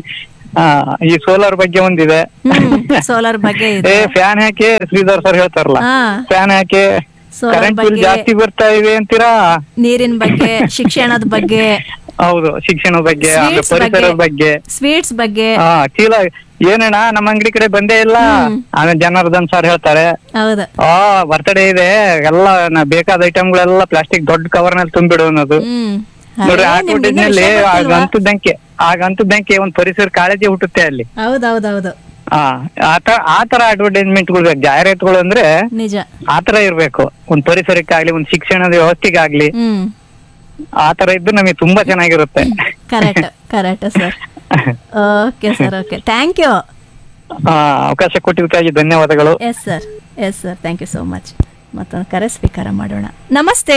ಆ, ಈ ಸೋಲಾರ್ ಬಗ್ಗೆ ಒಂದಿದೆ ಹ್ಮ್ ಸೋಲಾರ್ ಬಗ್ಗೆ ಏ ಇದೆ ಫ್ಯಾನ್ ಹಾಕಿ ಶ್ರೀಧರ್ ಸರ್ ಹೇಳ್ತಾರಲ್ಲ ಹಾ ಫ್ಯಾನ್ ಹಾಕಿ Solar ಕರೆಂಟ್ ಬಿಲ್ ಬಗ್ಗೆ. ಜಾಸ್ತಿ ಬರ್ತಾ ಇವೆ ಅಂತೀರಾ ನೀರಿನ ಬಗ್ಗೆ ಶಿಕ್ಷಣದ ಬಗ್ಗೆ ಹೌದು ಶಿಕ್ಷಣ ಬಗ್ಗೆ ಆಮೇಲೆ Sweets ಪರಿಸರದ ಬಗ್ಗೆ. ಬಗ್ಗೆ ಸ್ವೀಟ್ಸ್ ಬಗ್ಗೆ ಹಾ ಚೀಲ ಏನಣ್ಣ ನಮ್ಮ ಅಂಗಡಿ ಕಡೆ ಬಂದೇ ಇಲ್ಲ ಆಮೇಲೆ ಜನಾರ್ದನ್ ಸರ್ ಹೇಳ್ತಾರೆ ಹೌದು ಆ ಬರ್ತಡೇ ಇದೆ ಎಲ್ಲ ನಾ ಬೇಕಾದ ಐಟಮ್ಗಳೆಲ್ಲ ಪ್ಲಾಸ್ಟಿಕ್ ದೊಡ್ಡ ಕವರ್ ನಲ್ಲಿ ತುಂಬಿಡು ಅನ್ನೋದು ಹ್ಮ್ ನೋಡ್ರಿ ಅದೇ advertise ನಿಮ್ಗಿನ್ನೂ ನಲ್ಲಿ ವಿಷಯ ಆಗ ಗೊತ್ತಿಲ್ವಾ? ಅಂತದಂಕೆ ಆಗ ಅಂತದಂಕೆ ಒಂದ್ ಪರಿಸರ ಕಾಳಜಿ ಹುಟ್ಟುತ್ತೆ ಅಲ್ಲಿ ಹೌದೌದೌದು ಹಾ ಆತರ ಆತರ ಅಡ್ವರ್ಟೈಸ್ಮೆಂಟ್ಗಳು ಜಾಹೀರಾತುಗಳು ಅಂದ್ರೆ ನಿಜ ಆತರ ಇರ್ಬೇಕು ಒಂದ್ ಪರಿಸರಕ್ಕಾಗ್ಲಿ ಒಂದ್ ಶಿಕ್ಷಣದ ವ್ಯವಸ್ಥೆಗಾಗ್ಲಿ ಹ್ಮ್ ಆತರ ಇದ್ದು ನಮಗೆ ತುಂಬಾ ಚೆನ್ನಾಗಿರುತ್ತೆ correct correct sir okay sir okay thank you ಆ, ಅವಕಾಶ ಕೊಟ್ಟಿದ್ದಕ್ಕಾಗಿ ಧನ್ಯವಾದಗಳು yes sir yes sir thank you so much ಮತ್ತೊಂದು ಕರೆ ಸ್ವೀಕಾರ ಮಾಡೋಣ ನಮಸ್ತೆ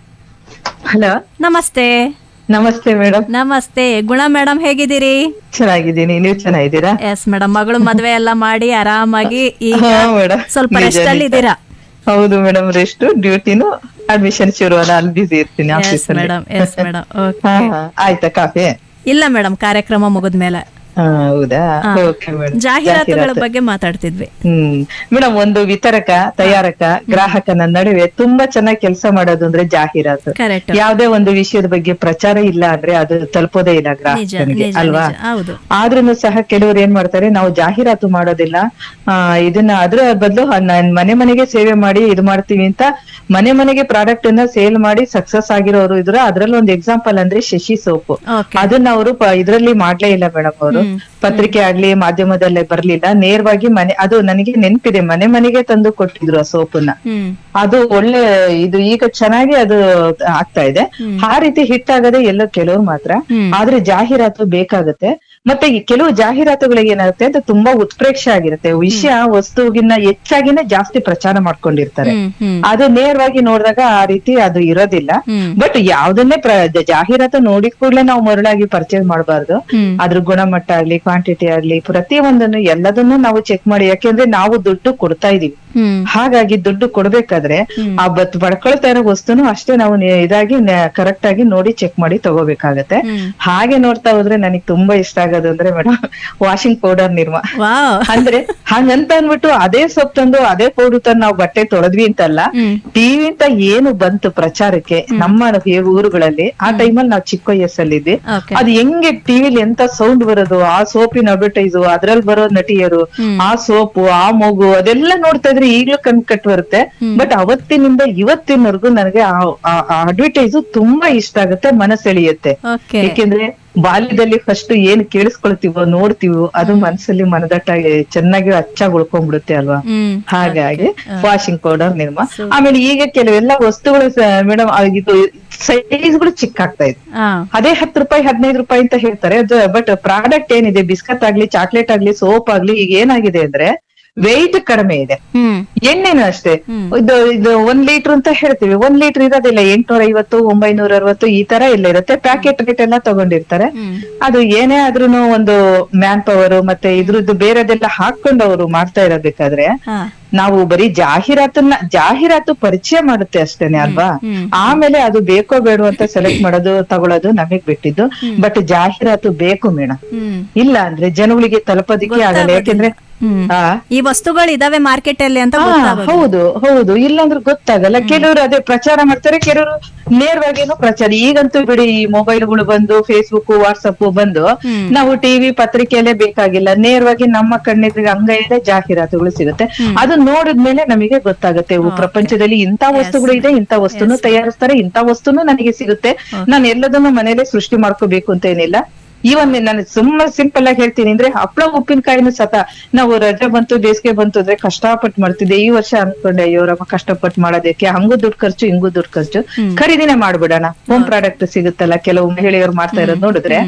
ಹಲೋ ನಮಸ್ತೆ ನಮಸ್ತೆ ಮೇಡಮ್ ನಮಸ್ತೆ ಗುಣ ಮೇಡಮ್ ಹೇಗಿದ್ದೀರಿ ಚೆನ್ನಾಗಿದ್ದೀನಿ ನೀವು ಚೆನ್ನಾಗಿದ್ದೀರಾ ಎಸ್ ಮೇಡಮ್ ಮಗಳು ಮದ್ವೆ ಎಲ್ಲ ಮಾಡಿ ಆರಾಮಾಗಿ ಈಗ ಹಾ, madam. ಸ್ವಲ್ಪ ನಿಜ, ರೆಸ್ಟ್ ಅಲ್ಲಿ ನಿಜ. ಇದ್ದೀರಾ ಹೌದು ಮೇಡಮ್ ರೆಸ್ಟ್ ಡ್ಯೂಟಿನು ಅಡ್ಮಿಷನ್ ಶುರು ಅಲ್ಲ ಅಲ್ಲಿ ಬಿಸಿ ಇರ್ತೀನಿ ಎಸ್ ಆಫೀಸ್ ಅಲ್ಲಿ ಮೇಡಮ್ ಎಸ್ ಮೇಡಮ್ ಹಾ ಓಕೆ ಹಾ. ಆಯ್ತಾ ಕಾಫಿ ಇಲ್ಲ ಮೇಡಮ್ ಕಾರ್ಯಕ್ರಮ ಮುಗಿದ್ಮೇಲೆ ಹಾ, ಹೌದಾ ಹಾ. ಓಕೆ ಮೇಡಮ್ ಜಾಹೀರಾತುಗಳ ಬಗ್ಗೆ ಮಾತಾಡ್ತಿದ್ವಿ ಹ್ಮ್ ಮೇಡಮ್ ಒಂದು ವಿತರಕ ತಯಾರಕ ಗ್ರಾಹಕನ ನಡುವೆ ತುಂಬಾ ಚೆನ್ನಾಗಿ ಕೆಲಸ ಮಾಡೋದು ಅಂದ್ರೆ ಜಾಹೀರಾತು ಕರೆಕ್ಟ್ ಯಾವ್ದೇ ಒಂದು ವಿಷಯದ ಬಗ್ಗೆ ಪ್ರಚಾರ ಇಲ್ಲ ಅಂದ್ರೆ ಅದು ತಲುಪೋದೇ ಇಲ್ಲ ನಿಜ ಗ್ರಾಹಕನಿಗೆ ನಿಜ ಅಲ್ವಾ ನಿಜ ಹೌದು ಆದ್ರೂನು ಸಹ ಕೆಲವರು ಏನ್ ಮಾಡ್ತಾರೆ ನಾವು ಜಾಹೀರಾತು ಮಾಡೋದಿಲ್ಲ ಆ ಇದನ್ನ ಅದ್ರ ಬದಲು ನಾನ್ ಮನೆ ಮನೆಗೆ ಸೇವೆ ಮಾಡಿ ಇದು ಮಾಡ್ತೀವಿ ಅಂತ ಮನೆ ಮನೆಗೆ ಪ್ರಾಡಕ್ಟ್ ಅನ್ನ ಸೇಲ್ ಮಾಡಿ ಸಕ್ಸಸ್ ಆಗಿರೋರು ಇದ್ರು ಅದ್ರಲ್ಲಿ ಒಂದು ಎಕ್ಸಾಂಪಲ್ ಅಂದ್ರೆ ಶಶಿ ಸೋಪು ಓಕೆ ಅದನ್ನ ಅವರು ಇದ್ರಲ್ಲಿ ಮಾಡ್ಲೇ ಇಲ್ಲ ಮೇಡಮ್ ಅವರು ಪತ್ರಿಕೆ ಆಗ್ಲಿ ಮಾಧ್ಯಮದಲ್ಲೇ ಬರ್ಲಿಲ್ಲ ನೇರವಾಗಿ ಮನೆ ಅದು ನನಗೆ ನೆನ್ಪಿದೆ ಮನೆ ಮನೆಗೆ ತಂದು ಕೊಟ್ಟಿದ್ರು ಆ ಸೋಪನ್ನ ಹ್ಮ್ ಅದು ಒಳ್ಳೆ ಇದು ಈಗ ಚೆನ್ನಾಗಿ ಅದು ಆಗ್ತಾ ಇದೆ ಆ ರೀತಿ ಹಿಟ್ ಆಗದೆ ಎಲ್ಲೋ ಕೆಲವ್ರು ಮಾತ್ರ ಹ್ಮ್. ಆದ್ರೆ ಜಾಹೀರಾತು ಬೇಕಾಗುತ್ತೆ ಮತ್ತೆ ಈ ಕೆಲವು ಜಾಹೀರಾತುಗಳಿಗೆ ಏನಾಗುತ್ತೆ ಅದು ತುಂಬಾ ಉತ್ಪ್ರೇಕ್ಷೆ ಆಗಿರುತ್ತೆ ವಿಷಯ ವಸ್ತುಗಿನ್ನ ಹೆಚ್ಚಾಗಿನೇ ಜಾಸ್ತಿ ಪ್ರಚಾರ ಮಾಡ್ಕೊಂಡಿರ್ತಾರೆ ಹ್ಮ್ ಹ್ಮ್ ಅದು ನೇರವಾಗಿ ನೋಡಿದಾಗ ಆ ರೀತಿ ಅದು ಇರೋದಿಲ್ಲ ಹ್ಮ್. ಬಟ್ ಯಾವ್ದನ್ನೇ ಪ್ರ ಜಾಹೀರಾತು ನೋಡಿದ ಕೂಡಲೇ ನಾವು ಮರಳಾಗಿ ಪರ್ಚೇಸ್ ಮಾಡಬಾರ್ದು ಹ್ಮ್. ಅದ್ರ ಗುಣಮಟ್ಟ ಆಗ್ಲಿ ಕ್ವಾಂಟಿಟಿ ಆಗ್ಲಿ ಪ್ರತಿಯೊಂದನ್ನು ಎಲ್ಲದನ್ನು ನಾವು ಚೆಕ್ ಮಾಡಿ ಯಾಕೆಂದ್ರೆ ನಾವು ದುಡ್ಡು ಕೊಡ್ತಾ ಇದೀವಿ ಹ್ಮ್ ಹಾಗಾಗಿ ದುಡ್ಡು ಕೊಡ್ಬೇಕಾದ್ರೆ ಆ ಬತ್ ಪಡ್ಕೊಳ್ತಾ ಇರೋ ವಸ್ತುನು ಅಷ್ಟೇ ನಾವು ನೆ- ಇದಾಗಿ ಕರೆಕ್ಟ್ ಆಗಿ ನೋಡಿ ಚೆಕ್ ಮಾಡಿ ತಗೋಬೇಕಾಗತ್ತೆ ಹ್ಮ್. ಹಾಗೆ ನೋಡ್ತಾ ಹೋದ್ರೆ ನನಗೆ ತುಂಬಾ ಇಷ್ಟ ಆಗೋದು ಅಂದ್ರೆ madam washing powder Nirma wow ಅಂದ್ರೆ ಹಂಗಂತ ಅನ್ಬಿಟ್ಟು ಅದೇ ಸೊಪ್ಪು ತಂದು ಅದೇ ಪೌಡರ್ ತಂದು ನಾವು ಬಟ್ಟೆ ತೊಳೆದ್ವಿ ಅಂತಲ್ಲ ಹ್ಮ್. ಟಿವಿ ಅಂತ ಏನು ಬಂತು ಪ್ರಚಾರಕ್ಕೆ ನಮ್ಮ ಹೇ- ಊರುಗಳಲ್ಲಿ ಆ ಟೈಮಲ್ಲಿ ನಾವು ಚಿಕ್ಕ ವಯಸ್ಸಲ್ಲಿದ್ವಿ ಓಕೆ ಅದು ಹೆಂಗೆ ಟಿವಿಲಿ ಎಂತ ಸೌಂಡ್ ಬರೋದು ಆ ಸೋಪಿನ ಅಡ್ವರ್ಟೈಸ್ ಅದ್ರಲ್ಲಿ ಬರೋ ನಟಿಯರು ಆ ಸೋಪು ಆ ಮಗು ಅದೆಲ್ಲ ನೋಡ್ತಾ ಇದ್ರೆ ಈಗ್ಲೂ ಕಣ್ ಕಟ್ ಬರುತ್ತೆ ಬಟ್ ಅವತ್ತಿನಿಂದ ಇವತ್ತಿನವರೆಗೂ ನನಗೆ ಆ ಅಡ್ವರ್ಟೈಸ್ ತುಂಬಾ ಇಷ್ಟ ಆಗುತ್ತೆ ಮನಸೆಳೆಯುತ್ತೆ ಓಕೆ ಯಾಕೆಂದ್ರೆ ಬಾಲ್ಯದಲ್ಲಿ ಫಸ್ಟ್ ಏನ್ ಕೇಳಿಸ್ಕೊಳ್ತೀವೋ ನೋಡ್ತೀವೋ ಅದು ಮನಸ್ಸಲ್ಲಿ ಮನದಟ್ಟಾಗಿ ಚೆನ್ನಾಗಿ ಅಚ್ಚಾಗಿ ಉಳ್ಕೊಂಡ್ಬಿಡುತ್ತೆ ಅಲ್ವಾ ಹ್ಮ್ ಹಾಗಾಗಿ ವಾಷಿಂಗ್ ಪೌಡರ್ ನಿರ್ಮಾ ಆಮೇಲೆ ಈಗ ಕೆಲವೆಲ್ಲ ವಸ್ತುಗಳು ಮೇಡಮ್ ಇದು ಸೈಜ್ಗಳು ಚಿಕ್ಕ ಆಗ್ತಾ ಇದೆ ಹಾ ಅದೇ ಹತ್ತು ರೂಪಾಯಿ ಹದಿನೈದು ರೂಪಾಯಿ ಅಂತ ಹೇಳ್ತಾರೆ ಬಟ್ ಪ್ರಾಡಕ್ಟ್ ಏನಿದೆ ಬಿಸ್ಕತ್ ಆಗ್ಲಿ ಚಾಕ್ಲೇಟ್ ಆಗ್ಲಿ ಸೋಪ್ ಆಗ್ಲಿ ಈಗ ಏನಾಗಿದೆ ಅಂದ್ರೆ ವೆಯ್ಟ್ ಕಡಿಮೆ ಇದೆ ಹ್ಮ್ ಎಣ್ಣೆನು ಅಷ್ಟೇ ಇದು ಇದು ಒಂದ್ ಲೀಟರ್ ಅಂತ ಹೇಳ್ತೀವಿ ಒಂದ್ ಲೀಟರ್ ಇರೋದಿಲ್ಲ ಎಂಟ್ನೂರ ಐವತ್ತು ಒಂಬೈನೂರ ಅರವತ್ತು ಈ ತರ ಎಲ್ಲ ಇರುತ್ತೆ ಪ್ಯಾಕೆಟ್ ರೇಟ್ ಎಲ್ಲ ತಗೊಂಡಿರ್ತಾರೆ ಅದು ಏನೇ ಆದ್ರೂನು ಒಂದು ಮ್ಯಾನ್ ಪವರ್ ಮತ್ತೆ ಇದ್ರದ್ದು ಬೇರೆದೆಲ್ಲ ಹಾಕೊಂಡು ಅವರು ಮಾಡ್ತಾ ಇರಬೇಕಾದ್ರೆ ಹಾ ನಾವು ಬರೀ ಜಾಹೀರಾತನ್ನ ಜಾಹೀರಾತು ಪರಿಚಯ ಮಾಡುತ್ತೆ ಅಷ್ಟೇನೆ ಅಲ್ವಾ ಹ್ಮ್. ಆಮೇಲೆ ಅದು ಬೇಕೋ ಬೇಡೋ ಅಂತ ಸೆಲೆಕ್ಟ್ ಮಾಡೋದು ತಗೊಳ್ಳೋದು ನಮಗ್ ಬಿಟ್ಟಿದ್ದು ಬಟ್ ಜಾಹೀರಾತು ಬೇಕು ಮೇಡಮ್ ಹ್ಮ್ ಇಲ್ಲ ಅಂದ್ರೆ ಜನಗಳಿಗೆ ತಲುಪೋದಿಕ್ಕೆ ಆಗಲ್ಲ ಯಾಕೆಂದ್ರೆ ಹ್ಮ್ ಆ ಈ ವಸ್ತುಗಳು ಇದಾವೆ ಮಾರ್ಕೆಟ್ ಅಲ್ಲಿ ಅಂತ ಹಾ, ಗೊತ್ತಾಗೋದು ಹೌದು ಹೌದು ಇಲ್ಲಾಂದ್ರೆ ಗೊತ್ತಾಗಲ್ಲ ಕೆಲವರು ಅದೇ ಪ್ರಚಾರ ಮಾಡ್ತಾರೆ ಕೆಲವರು ನೇರವಾಗೇನು ಪ್ರಚಾರ ಈಗಂತೂ ಬಿಡಿ ಈ ಮೊಬೈಲ್ಗಳು ಬಂದು ಫೇಸ್ಬುಕ್ ವಾಟ್ಸಪ್ ಬಂದು ನಾವು ಟಿವಿ ಪತ್ರಿಕೆಯಲ್ಲೇ ಬೇಕಾಗಿಲ್ಲ ನೇರವಾಗಿ ನಮ್ಮ ಕಣ್ಣಿಗೆ ಅಂಗೈಯಲ್ಲೇ ಜಾಹೀರಾತುಗಳು ಸಿಗುತ್ತೆ ಅದು ನೋಡಿದ್ಮೇಲೆ ನಮಗೆ ಗೊತ್ತಾಗುತ್ತೆ ಇವು ಪ್ರಪಂಚದಲ್ಲಿ ಇಂಥ ವಸ್ತುಗಳು ಇದೆ ಇಂಥ ವಸ್ತುನು ತಯಾರಿಸ್ತಾರೆ ಇಂಥ ವಸ್ತುನು ನನಗೆ ಸಿಗುತ್ತೆ ನಾನು ಎಲ್ಲದನ್ನು ಮನೇಲೆ ಸೃಷ್ಟಿ ಮಾಡ್ಕೋಬೇಕು ಅಂತ ಏನಿಲ್ಲ ಇವನ್ ನಾನು ಸುಮ್ಮನೆ ಸಿಂಪಲ್ ಆಗಿ ಹೇಳ್ತೀನಿ ಅಂದ್ರೆ ಹಪ್ಪಳ ಉಪ್ಪಿನಕಾಯಿನೂ ಸತ ನಾವು ರಜೆ ಬಂತು ಬೇಸಿಗೆ ಬಂತು ಅಂದ್ರೆ ಕಷ್ಟಪಟ್ಟು ಮಾಡ್ತಿದ್ದೆ ಈ ವರ್ಷ ಅನ್ಕೊಂಡೆ ಅಯ್ಯೋ ರಮ್ಮ ಕಷ್ಟಪಟ್ಟು ಮಾಡೋದಕ್ಕೆ ಹಂಗೂ ದುಡ್ಡು ಖರ್ಚು ಹಿಂಗೂ ದುಡ್ಡು ಖರ್ಚು ಖರೀದಿನೇ ಮಾಡ್ಬಿಡೋಣ ಹೋಮ್ ಪ್ರಾಡಕ್ಟ್ ಸಿಗುತ್ತಲ್ಲ ಕೆಲವು ಮಹಿಳೆಯರು ಮಾಡ್ತಾ ಇರೋದು ನೋಡಿದ್ರೆ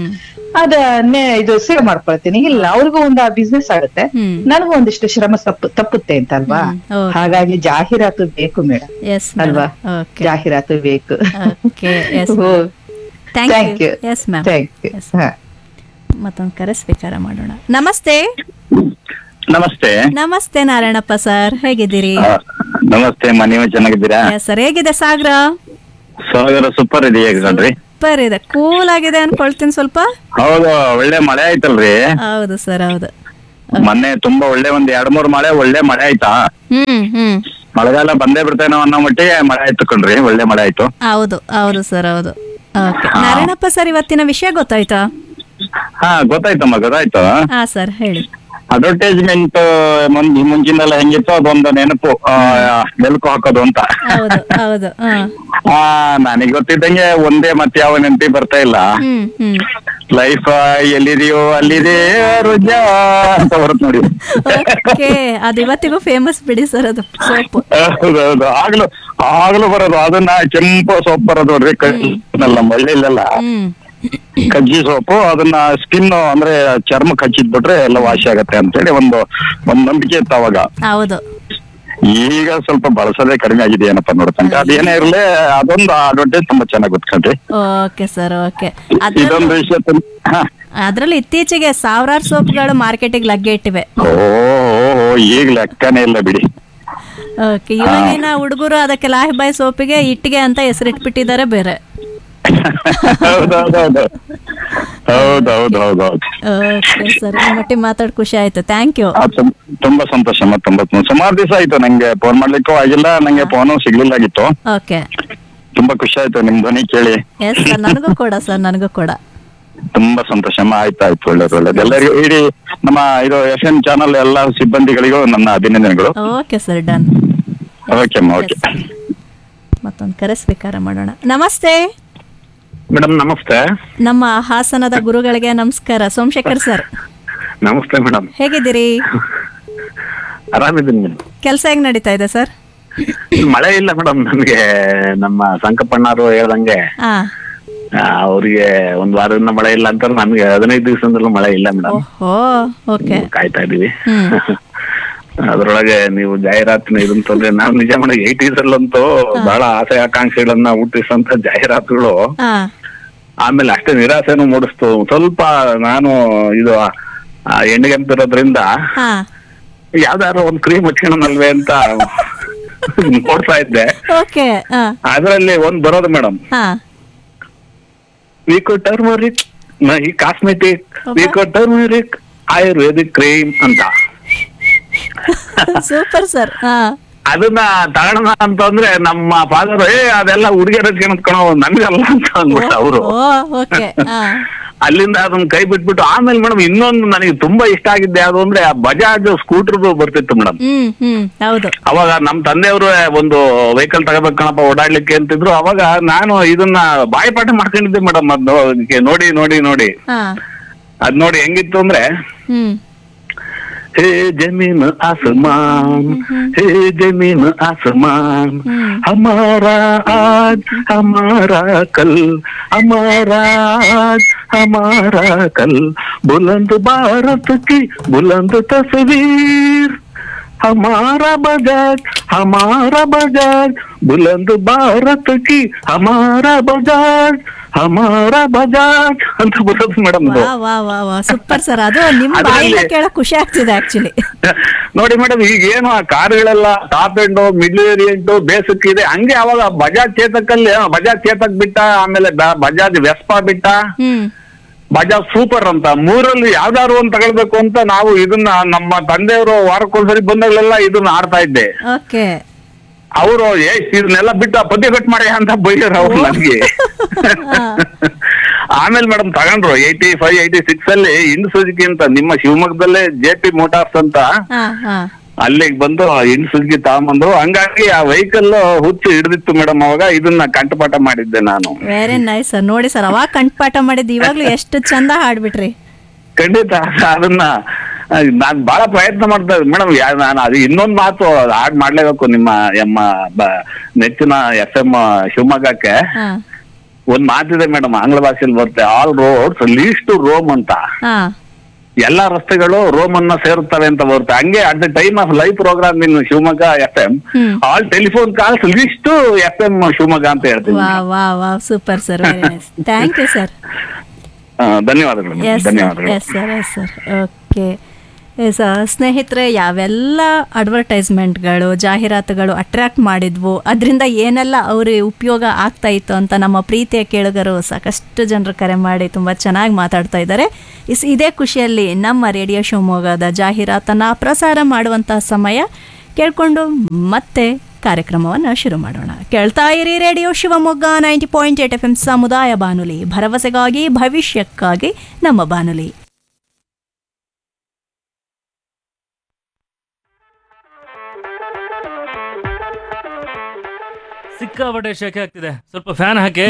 ಅದನ್ನೇ ಇದು ಸೇವ್ ಮಾಡ್ಕೊಳ್ತೀನಿ ಇಲ್ಲ ಅವ್ರಿಗೂ ಒಂದು ಆ ಬಿಸ್ನೆಸ್ ಆಗುತ್ತೆ ಹ್ಮ್. ನನಗೂ ಒಂದಿಷ್ಟು ಶ್ರಮ ತಪ್ಪು ತಪ್ಪುತ್ತೆ ಅಂತ ಅಲ್ವಾ okay. ಹಾಗಾಗಿ ಜಾಹೀರಾತು ಬೇಕು ಮೇಡಮ್ ಎಸ್ ಅಲ್ವಾ ಓಕೆ ಜಾಹೀರಾತು ಬೇಕು okay yes oh, thank Thank you you. Yes ma'am thank you Yes. ಹಾ ಮತ್ತೊಂದು ಕರೆ ಸ್ವೀಕಾರ ಮಾಡೋಣ ನಮಸ್ತೆ ನಮಸ್ತೆ ನಮಸ್ತೆ ನಾರಾಯಣಪ್ಪ ಸರ್ ಹೇಗಿದ್ದೀರಿ ಆ, ನಮಸ್ತೆ ಅಮ್ಮ ನೀವು ಚೆನ್ನಾಗಿದ್ದೀರಾ ಸರ್ ಹೇಗಿದೆ ಸಾಗರ ಸಾಗರ ಸೂಪರ್ ಇದೆ ಈಗ ಕಣ್ರಿ ಸೂಪರ್ ಇದೆ ಕೂಲ್ ಆಗಿದೆ ಅನ್ಕೊಳ್ತೀನಿ ಸ್ವಲ್ಪ ಹೌದು ಒಳ್ಳೆ ಮಳೆ ಆಯ್ತಲ್ರಿ ಹೌದು ಸರ್ ಹೌದು ಮೊನ್ನೆ ತುಂಬಾ ಒಳ್ಳೆ ಒಂದ್ ಎರಡ್ ಮೂರ್ ಮಳೆ ಒಳ್ಳೆ ಮಳೆ ಆಯ್ತಾ ಹ್ಮ್ ಹ್ಮ್ ಮಳೆಗಾಲ ಬಂದೇ ಬಿಡ್ತೇನೋ ಅನ್ನೋ ಮಟ್ಟಿಗೆ ಮಳೆ ಆಯ್ತು ಕಣ್ರಿ ಒಳ್ಳೆ ಮಳೆ ಆಯ್ತು ಹೌದು ಹೌದು ಸರ್ ಹೌದು ಓಕೆ ನಾರಾಯಣಪ್ಪ ಸರ್ ಇವತ್ತಿನ ವಿಷಯ ಗೊತ್ತಾಯ್ತಾ ಹಾ ಗೊತ್ತಾಯ್ತಮ್ಮ ಗೊತ್ತಾಯ್ತು ಹಾ ಸರ್ ಹೇಳಿ ಅಡ್ವರ್ಟೈಸ್ಮೆಂಟ್ ಮುಂದ್ ಮುಂಚಿನೆಲ್ಲ ಹೆಂಗಿತ್ತು ಅದೊಂದು ನೆನಪು ಆ, ಮೆಲುಕು ಹಾಕೋದು ಅಂತ ಹೌದು ಹೌದು ಹಾ ಆ ನನಗೆ ಗೊತ್ತಿದ್ದಂಗೆ ಒಂದೇ ಮತ್ತೆ ಯಾವ ನೆನಪಿ ಬರ್ತಾ ಇಲ್ಲ ಹ್ಮ್ ಹ್ಮ್ ಲೈಫ್ ಎಲ್ಲಿದೆಯೋ ಅಲ್ಲಿದೆ ರುಜ ಅಂತ ಬರುತ್ತೆ ನೋಡಿ ಓಕೆ ಅದು ಇವತ್ತಿಗೂ ಫೇಮಸ್ ಬಿಡಿ ಸರ್ ಅದು ಸೋಪು ಹೌದೌದು ಆಗ್ಲು ಆಗ್ಲು ಬರೋದು ಅದನ್ನ ಕೆಂಪು ಸೋಪ್ ಬರೋದು ನೋಡ್ರಿ ಕಲ್ಲ ಮಳ್ಳಿಲೆಲ್ಲ ಹ್ಮ್ ಕಜ್ಜಿ ಸೋಪು ಅದನ್ನ ಸ್ಕಿನ್ ಅಂದ್ರೆ ಚರ್ಮ ಕಚ್ಚಿದ್ಬಿಟ್ರೆ ಎಲ್ಲ ವಾಸಿ ಆಗತ್ತೆ ಅಂತೇಳಿ ಒಂದು ಒಂದ್ ನಂಬಿಕೆ ಇತ್ತು ಅವಾಗ ಹೌದು ಈಗ ಸ್ವಲ್ಪ ಬಳಸೋದೇ ಕಡಿಮೆ ಆಗಿದೆ ಏನಪ್ಪ ನೋಡ್ತಂಕ ಅದೇನೇ ಇರ್ಲಿ ಅದೊಂದು ಅಡ್ವರ್ಟೈಸ್ ತುಂಬಾ ಚೆನ್ನಾಗಿ ಗೊತ್ಕೊಂಡ್ರಿ ಓಕೆ ಸರ್ ಓಕೆ ಇದೊಂದು ವಿಷಯ ತುಂಬ- ಹಾ. ಅದ್ರಲ್ಲಿ ಇತ್ತೀಚೆಗೆ ಸಾವಿರಾರು ಸೋಪ್ಗಳು ಮಾರ್ಕೆಟಿಗೆ ಲಗ್ಗೆ ಇಟ್ಟಿವೆ ಓ ಓ, ಓ, ಈಗ ಲೆಕ್ಕನೇ ಇಲ್ಲ ಬಿಡಿ ಓಕೆ ಇವಾಗಿನ ಹುಡುಗರು ಅದಕ್ಕೆ ಲಾಹ್ ಬಾಯ್ ಸೋಪಿಗೆ ಇಟ್ಟಿಗೆ ಅಂತ ಹೆಸರಿಟ್ಬಿಟ್ಟಿದ್ದಾರೆ ಬೇರೆ ಹೌದೌದೌದು ಹೌದೌದೌದೌದು ಓಕೆ ಸರ್ ಮಟ್ಟಿಗೆ ಮಾತಾಡ್ ಖುಷಿ ಆಯ್ತು ಥ್ಯಾಂಕ್ ಯು ಆ, ತುಂ- ತುಂಬಾ ಸಂತೋಷ ಅಮ್ಮ ತುಂಬಾ ಸುಮಾರು ದಿವಸ ಆಯ್ತು ನಂಗೆ ಫೋನ್ ಮಾಡ್ಲಿಕ್ಕೂ ಆಗಿಲ್ಲ ನಂಗೆ ಫೋನು ಸಿಗ್ಲಿಲ್ಲಾಗಿತ್ತು ಓಕೆ ತುಂಬಾ ಖುಷಿ ಆಯ್ತು ನಿಮ್ ಧ್ವನಿ ಕೇಳಿ ಎಸ್ ಸರ್ ನನಗೂ ಕೂಡ ಸರ್ ನನಗೂ ಕೂಡ ತುಂಬಾ ಸಂತೋಷ ಅಮ್ಮ ಆಯ್ತು ಆಯ್ತು ಒಳ್ಳೇದು ಒಳ್ಳೇದು ಎಲ್ಲರಿಗೂ ಇಡೀ ನಮ್ಮ ಇದು ಎಫ್ ಎಂ ಚಾನಲ್ ಎಲ್ಲ ಸಿಬ್ಬಂದಿಗಳಿಗೂ ನನ್ನ ಅಭಿನಂದನೆಗಳು ಓಕೆ ಸರ್ ಡನ್ ಓಕೆ ಅಮ್ಮ ಓಕೆ ಮತ್ತೊಂದು ಕರೆ ಸ್ವೀಕಾರ ಮಾಡೋಣ ನಮಸ್ತೆ ಮೇಡಮ್ ನಮಸ್ತೆ ನಮ್ಮ ಹಾಸನದ ಗುರುಗಳಿಗೆ ನಮಸ್ಕಾರ ಸೋಮಶೇಖರ್ ಸರ್ ನಮಸ್ತೆ ಮೇಡಮ್ ಹೇಗಿದ್ದೀರಿ ಆರಾಮಿದ್ದೀನಿ ಮೇಡಮ್ ಕೆಲಸ ಹೇಗ್ ನಡೀತಾ ಇದೆ ಸರ್ ಮಳೆ ಇಲ್ಲ ಮೇಡಮ್ ನಮ್ಗೆ ನಮ್ಮ ಸಂಕಪ್ಪಣ್ಣರು ಹೇಳ್ದಂಗೆ ಹಾ ಆ, ಅವ್ರಿಗೆ ಒಂದ್ ವಾರದಿಂದ ಮಳೆ ಇಲ್ಲ ಅಂತಾರೆ ನಮ್ಗೆ ಹದಿನೈದು ದಿವಸದಲ್ಲೂ ಮಳೆ ಇಲ್ಲ ಮೇಡಮ್ ಓಹೋ ಓಕೆ ಕಾಯ್ತಾ ಇದೀವಿ ಹ್ಮ್. ಅದ್ರೊಳಗೆ ನೀವು ಜಾಹೀರಾತಿನ ಇದಂತಂದ್ರೆ ನಾವು ನಿಜ ಮೇಡಮ್ ಏಟೀಸ್ ಅಲ್ಲಂತೂ ಬಹಳ ಆಸೆ ಆಕಾಂಕ್ಷೆಗಳನ್ನ ಹುಟ್ಟಿಸಂತ ಜಾಹೀರಾತುಗಳು ಹಾ ಆಮೇಲೆ ಅಷ್ಟೇ ನಿರಾಸೆನೂ ಮೂಡಿಸ್ತು ಸ್ವಲ್ಪ ನಾನು ಇದು ಆ, ಎಣ್ಣೆಗೆಂಪಿರೋದ್ರಿಂದ ಹಾ ಯಾವ್ದಾದ್ರು ಒಂದ್ ಕ್ರೀಮ್ ಹಚ್ಕೊಳಲ್ವೇ ಅಂತ ನೋಡ್ತಾ ಇದ್ದೆ ಓಕೆ ಹಾ ಅದ್ರಲ್ಲಿ ಒಂದ್ ಬರೋದು ಮೇಡಮ್ ಹಾ ವಿಕೋ ಟರ್ಮರಿಕ್ ಈ cosmetic Vicco turmeric ayurvedic cream ಅಂತ ಸೂಪರ್ ಸರ್ ಹಾ ಅದನ್ನ ತಗೊಳೋಣ ಅಂತಂದ್ರೆ ನಮ್ಮ ಫಾದರ್ ಏ ಅದೆಲ್ಲ ಹುಡುಗಿಯರ್ ಹಚ್ಕೊಳತ್ ಕಣೋ ನನ್ಗಲ್ಲ ಅಂತ ಅಂದ್ಬಿಟ್ಟು ಅವರು ಓ ಓಕೆ ಹಾ ಅಲ್ಲಿಂದ ಅದನ್ನ ಕೈ ಬಿಟ್ಬಿಟ್ಟು ಆಮೇಲೆ ಮೇಡಮ್ ಇನ್ನೊಂದು ನನಗೆ ತುಂಬಾ ಇಷ್ಟ ಆಗಿದ್ದೆ ಯಾವ್ದು ಅಂದ್ರೆ ಆ ಬಜಾಜ್ ಸ್ಕೂಟರ್ ಬರ್ತಿತ್ತು ಮೇಡಮ್ ಹ್ಮ್ ಹ್ಮ್ ಹೌದು ಅವಾಗ ನಮ್ ತಂದೆಯವರು ಒಂದು ವೆಹಿಕಲ್ ತಗೋಬೇಕು ಕಣಪ್ಪ ಓಡಾಡ್ಲಿಕ್ಕೆ ಅಂತಿದ್ರು ಅವಾಗ ನಾನು ಇದನ್ನ ಬಾಯಿಪಾಠ ಮಾಡ್ಕೊಂಡಿದ್ದೆ ಮೇಡಮ್ ಅದ್ ನೋ- ನೋಡಿ ನೋಡಿ ನೋಡಿ ಹಾ ಅದ್ ನೋಡಿ ಹೆಂಗಿತ್ತು ಅಂದ್ರೆ ಹ್ಮ್ हे जमीन आसमान हे जमीन आसमान हमारा आज हमारा कल हमारा आज हमारा कल बुलंद भारत की बुलंद तस्वीर हमारा बजाज हमारा बजाज बुलंद भारत की हमारा बजाज हमारा बजाज ಅಂತ ಬರೋದು ಮೇಡಮ್ ವಾ ವಾ ವಾ ವಾ ಸೂಪರ್ ಸರ್ ಅದು ನಿಮ್ ಅದ್ರಲ್ಲಿ- ಬಾಯಿಂದ ಕೇಳಕ್ ಖುಷಿ ಆಗ್ತಿದೆ ಆಕ್ಚುಲಿ ನೋಡಿ ಮೇಡಮ್ ಈಗ ಏನು ಆ ಕಾರ್ಗಳೆಲ್ಲ top end middle variant basic ಇದೆ ಹಂಗೆ ಅವಾಗ ಬಜಾಜ್ ಚೇತಕಲ್ಲಿ ಆ, ಬಜಾಜ್ ಚೇತಕ್ ಬಿಟ್ಟ ಆಮೇಲೆ ಬ- ಬಜಾಜ್ ವೆಸ್ಪಾ ಬಿಟ್ಟ ಹ್ಮ್ ಬಜಾಜ್ ಸೂಪರ್ ಅಂತ ಮೂರಲ್ಲಿ ಯಾವ್ದಾದ್ರು ಒಂದ್ ತಗೊಳ್ಬೇಕು ಅಂತ ನಾವು ಇದನ್ನ ನಮ್ಮ ತಂದೆಯವರು ವಾರಕ್ಕೊಂದ್ಸರಿ ಬಂದಾಗಲೆಲ್ಲ ಇದನ್ನ ಆಡ್ತಾ ಇದ್ದೆ ಓಕೆ ಅವರು ಏ ಇದನ್ನೆಲ್ಲ ಬಿಟ್ಟು ಆ ಪದ್ಯ ಕಟ್ ಮಾಡಿ ಅಂತ ಬೈಯರ್ ಅವ್ರು ನನಗೆ ಆಮೇಲೆ ಮೇಡಮ್ ತಗೊಂಡ್ರು ಏಯ್ಟಿ ಫೈವ್ ಏಯ್ಟಿ ಸಿಕ್ಸ್ ಅಲ್ಲಿ ಇಂಡ್ ಸುಜುಕಿ ಅಂತ ನಿಮ್ಮ ಶಿವಮೊಗ್ಗದಲ್ಲೇ ಜೆ ಪಿ ಮೋಟಾರ್ಸ್ ಅಂತ ಹಾ ಹಾ ಅಲ್ಲಿಗೆ ಬಂದು ಇಂಡ್ ಸುಜುಕಿ ತಗೊಂಬಂದ್ರು ಹಂಗಾಗಿ ಆ ವೆಹಿಕಲ್ ಹುಚ್ಚು ಹಿಡಿದಿತ್ತು ಮೇಡಮ್ ಅವಾಗ ಇದನ್ನ ಕಂಠಪಾಠ ಮಾಡಿದ್ದೆ ನಾನು ವೆರಿ ನೈಸ್ ಸರ್ ನೋಡಿ ಸರ್ ಅವಾಗ ಕಂಠಪಾಠ ಮಾಡಿದ್ದು ಇವಾಗ್ಲೂ ಎಷ್ಟು ಚಂದ ಹಾಡ್ಬಿಟ್ರಿ ಖಂಡಿತ ಅದನ್ನ ನಾನ್ ಬಹಳ ಪ್ರಯತ್ನ ಮಾಡ್ತಾ ಮೇಡಮ್ ನಾನು ಅದು ಇನ್ನೊಂದ್ ಮಾತು ಆಡ್ ಮಾಡ್ಲೇಬೇಕು ನಿಮ್ಮ ಎಮ್ಮ ಬ- ನೆಚ್ಚಿನ ಎಫ್ ಎಂ ಶಿವಮೊಗ್ಗಕ್ಕೆ ಹಾ ಒಂದ್ ಮಾತಿದೆ ಮೇಡಮ್ ಆಂಗ್ಲ ಭಾಷೆಯಲ್ಲಿ ಬರುತ್ತೆ ಆಲ್ ರೋಡ್ಸ್ ಲೀಸ್ಟ್ ಟು ರೋಮ್ ಅಂತ ಹಾ ಎಲ್ಲಾ ರಸ್ತೆಗಳು ರೋಮ್ ಅನ್ನ ಸೇರುತ್ತವೆ ಅಂತ ಬರುತ್ತೆ ಹಂಗೆ at the time of live programme in Shivamogga F M hmm. All telephone calls ಲೀಸ್ಟ್ ಟು ಎಫ್ ಎಂ ಶಿವಮೊಗ್ಗ ಅಂತ ಹೇಳ್ತೀನಿ ವಾ ವಾ ವಾ super sir very nice thank you sir ಆ, ಧನ್ಯವಾದಗಳು madam. ಎಸ್ ಸರ್ ಧನ್ಯವಾದಗಳು yes sir yes sir okay yes ಸ್ನೇಹಿತರೆ ಯಾವೆಲ್ಲ ಅಡ್ವರ್ಟೈಸ್ಮೆಂಟ್ಗಳು ಜಾಹೀರಾತುಗಳು ಅಟ್ರಾಕ್ಟ್ ಮಾಡಿದ್ವು ಅದರಿಂದ ಏನೆಲ್ಲ ಅವ್ರಿಗೆ ಉಪಯೋಗ ಆಗ್ತಾ ಇತ್ತು ಅಂತ ನಮ್ಮ ಪ್ರೀತಿಯ ಕೇಳುಗರು ಸಾಕಷ್ಟು ಜನರು ಕರೆ ಮಾಡಿ ತುಂಬ ಚೆನ್ನಾಗಿ ಮಾತಾಡ್ತಾ ಇದ್ದಾರೆ ಇಸ್ ಇದೇ ಖುಷಿಯಲ್ಲಿ ನಮ್ಮ ರೇಡಿಯೋ ಶಿವಮೊಗ್ಗದ ಜಾಹೀರಾತನ್ನು ಪ್ರಸಾರ ಮಾಡುವಂಥ ಸಮಯ ಕೇಳಿಕೊಂಡು ಮತ್ತೆ ಕಾರ್ಯಕ್ರಮವನ್ನು ಶುರು ಮಾಡೋಣ ಕೇಳ್ತಾ ಇರಿ radio Shivamogga ninety point eight F M ಸಮುದಾಯ ಬಾನುಲಿ ಭರವಸೆಗಾಗಿ ಭವಿಷ್ಯಕ್ಕಾಗಿ ನಮ್ಮ ಬಾನುಲಿ ಸಿಕ್ಕಾಪಟ್ಟೆ ಶೆಕೆ ಆಗ್ತಿದೆ ಸ್ವಲ್ಪ ಫ್ಯಾನ್ ಹಾಕಿ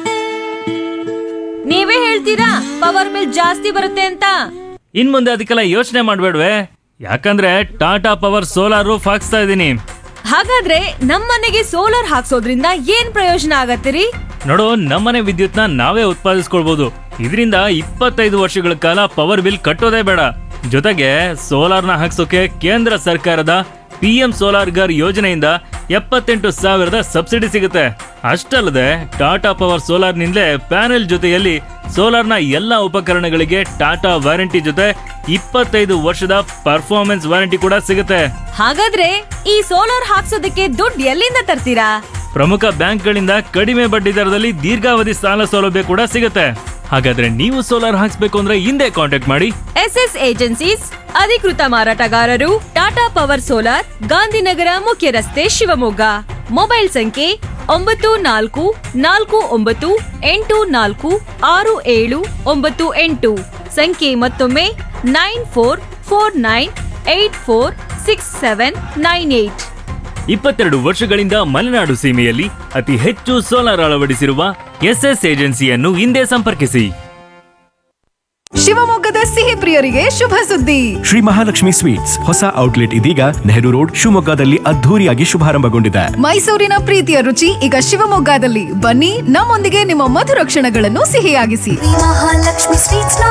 ನೀವೇ ಹೇಳ್ತೀರಾ ಪವರ್ ಬಿಲ್ ಜಾಸ್ತಿ ಬರುತ್ತೆ ಅಂತ ಇನ್ ಮುಂದೆ ಅದಕ್ಕೆಲ್ಲ ಯೋಚನೆ ಮಾಡ್ಬೇಡ್ವೆ ಯಾಕಂದ್ರೆ ಟಾಟಾ ಪವರ್ ಸೋಲಾರ್ ರೂಫ್ ಹಾಕ್ಸ್ತಾ ಇದ್ದೀನಿ ಹಾಗಾದ್ರೆ ನಮ್ಮನೆಗೆ ಸೋಲಾರ್ ಹಾಕ್ಸೋದ್ರಿಂದ ಏನ್ ಪ್ರಯೋಜನ ಆಗತ್ತಿರಿ ನೋಡು ನಮ್ಮನೆ ವಿದ್ಯುತ್ನ ನಾವೇ ಉತ್ಪಾದಿಸ್ಕೊಳ್ಬಹುದು ಇದರಿಂದ ಇಪ್ಪತ್ತೈದು ವರ್ಷಗಳ ಕಾಲ ಪವರ್ ಬಿಲ್ ಕಟ್ಟೋದೇ ಬೇಡ ಜೊತೆಗೆ ಸೋಲಾರ್ನ ಹಾಕ್ಸೋಕೆ ಕೇಂದ್ರ ಸರ್ಕಾರದ ಪಿ ಎಂ ಸೋಲಾರ್ ಗರ್ ಯೋಜನೆಯಿಂದ ಎಪ್ಪತ್ತೆಂಟು ಸಾವಿರದ ಸಬ್ಸಿಡಿ ಸಿಗುತ್ತೆ ಅಷ್ಟಲ್ಲದೆ ಟಾಟಾ ಪವರ್ ಸೋಲಾರ್ನಿಂದಲೇ ಪ್ಯಾನೆಲ್ ಜೊತೆಯಲ್ಲಿ ಸೋಲಾರ್ನ ಎಲ್ಲ ಉಪಕರಣಗಳಿಗೆ ಟಾಟಾ ವಾರಂಟಿ ಜೊತೆ ಇಪ್ಪತ್ತೈದು ವರ್ಷದ ಪರ್ಫಾರ್ಮೆನ್ಸ್ ವಾರಂಟಿ ಕೂಡ ಸಿಗುತ್ತೆ ಹಾಗಾದ್ರೆ ಈ ಸೋಲಾರ್ ಹಾಕ್ಸೋದಕ್ಕೆ ದುಡ್ಡು ಎಲ್ಲಿಂದ ತರ್ತೀರಾ ಪ್ರಮುಖ ಬ್ಯಾಂಕ್ಗಳಿಂದ ಕಡಿಮೆ ಬಡ್ಡಿ ದರದಲ್ಲಿ ದೀರ್ಘಾವಧಿ ಸಾಲ ಸೌಲಭ್ಯ ಕೂಡ ಸಿಗುತ್ತೆ ಹಾಗಾದ್ರೆ ನೀವು ಸೋಲಾರ್ ಹಾಕ್ಸ್ಬೇಕು ಅಂದ್ರೆ ಹಿಂದೆ ಕಾಂಟ್ಯಾಕ್ಟ್ ಮಾಡಿ ಎಸ್ ಎಸ್ ಏಜೆನ್ಸೀಸ್ ಅಧಿಕೃತ ಮಾರಾಟಗಾರರು ಟಾಟಾ ಪವರ್ ಸೋಲಾರ್ ಗಾಂಧಿನಗರ ಮುಖ್ಯ ರಸ್ತೆ ಶಿವಮೊಗ್ಗ ಮೊಬೈಲ್ ಸಂಖ್ಯೆ ಒಂಬತ್ತು ನಾಲ್ಕು ನಾಲ್ಕು ಒಂಬತ್ತು ಎಂಟು ನಾಲ್ಕು ಆರು ಏಳು ಒಂಬತ್ತು ಎಂಟು ಸಂಖ್ಯೆ ಮತ್ತೊಮ್ಮೆ nine four four nine eight four six seven nine eight ಇಪ್ಪತ್ತೆರಡು ವರ್ಷಗಳಿಂದ ಮಲೆನಾಡು ಸೀಮೆಯಲ್ಲಿ ಅತಿ ಹೆಚ್ಚು ಸೋಲಾರ್ ಅಳವಡಿಸಿರುವ ಎಸ್ಎಸ್ ಏಜೆನ್ಸಿಯನ್ನು ಹಿಂದೆ ಸಂಪರ್ಕಿಸಿ ಶಿವಮೊಗ್ಗದ ಸಿಹಿ ಪ್ರಿಯರಿಗೆ ಶುಭ ಸುದ್ದಿ ಶ್ರೀ ಮಹಾಲಕ್ಷ್ಮಿ ಸ್ವೀಟ್ಸ್ ಹೊಸ ಔಟ್ಲೆಟ್ ಇದೀಗ ನೆಹರು ರೋಡ್ ಶಿವಮೊಗ್ಗದಲ್ಲಿ ಅದ್ಧೂರಿಯಾಗಿ ಶುಭಾರಂಭಗೊಂಡಿದೆ ಮೈಸೂರಿನ ಪ್ರೀತಿಯ ರುಚಿ ಈಗ ಶಿವಮೊಗ್ಗದಲ್ಲಿ ಬನ್ನಿ ನಮ್ಮೊಂದಿಗೆ ನಿಮ್ಮ ಮಧುರ ಕ್ಷಣಗಳನ್ನು ಸಿಹಿಯಾಗಿಸಿ ಮಹಾಲಕ್ಷ್ಮಿ ಸ್ವೀಟ್ಸ್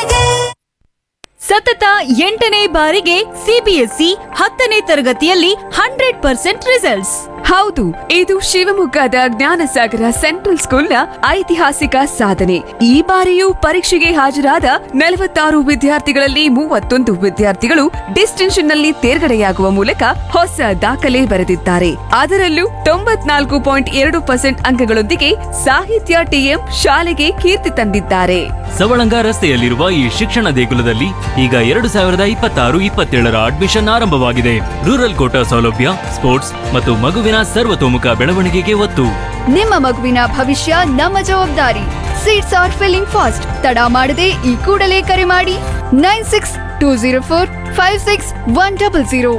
ಸತತ ಎಂಟನೇ ಬಾರಿಗೆ ಸಿಬಿಎಸ್ಇ ಹತ್ತನೇ ತರಗತಿಯಲ್ಲಿ ಹಂಡ್ರೆಡ್ ಪರ್ಸೆಂಟ್ ರಿಸಲ್ಟ್ಸ್ ಹೌದು ಇದು ಶಿವಮೊಗ್ಗದ ಜ್ಞಾನಸಾಗರ ಸೆಂಟ್ರಲ್ ಸ್ಕೂಲ್ನ ಐತಿಹಾಸಿಕ ಸಾಧನೆ ಈ ಬಾರಿಯೂ ಪರೀಕ್ಷೆಗೆ ಹಾಜರಾದ ನಲವತ್ತಾರು ವಿದ್ಯಾರ್ಥಿಗಳಲ್ಲಿ ಮೂವತ್ತೊಂದು ವಿದ್ಯಾರ್ಥಿಗಳು ಡಿಸ್ಟಿಂಕ್ಷನ್ ನಲ್ಲಿ ತೇರ್ಗಡೆಯಾಗುವ ಮೂಲಕ ಹೊಸ ದಾಖಲೆ ಬರೆದಿದ್ದಾರೆ ಅದರಲ್ಲೂ ತೊಂಬತ್ನಾಲ್ಕು ಪಾಯಿಂಟ್ ಎರಡು ಪರ್ಸೆಂಟ್ ಅಂಕಗಳೊಂದಿಗೆ ಸಾಹಿತ್ಯ ಟಿಎಂ ಶಾಲೆಗೆ ಕೀರ್ತಿ ತಂದಿದ್ದಾರೆ ಸವಳಂಗ ರಸ್ತೆಯಲ್ಲಿರುವ ಈ ಶಿಕ್ಷಣ ದೇಗುಲದಲ್ಲಿ ಈಗ ಎರಡು ಸಾವಿರದ ಇಪ್ಪತ್ತಾರು ಇಪ್ಪತ್ತೇಳರ ಅಡ್ಮಿಷನ್ ಆರಂಭವಾಗಿದೆ ರೂರಲ್ ಕೋಟಾ ಸೌಲಭ್ಯ ಸ್ಪೋರ್ಟ್ಸ್ ಮತ್ತು ಮಗುವಿನ ಸರ್ವತೋಮುಖ ಬೆಳವಣಿಗೆಗೆ ಒತ್ತು ನಿಮ್ಮ ಮಗುವಿನ ಭವಿಷ್ಯ ನಮ್ಮ ಜವಾಬ್ದಾರಿ ಸೀಟ್ಸ್ ಆರ್ ಫಿಲ್ಲಿಂಗ್ ಫಾಸ್ಟ್ ತಡ ಮಾಡದೆ ಈ ಕೂಡಲೇ ಕರೆ ಮಾಡಿ nine six two zero four five six one double zero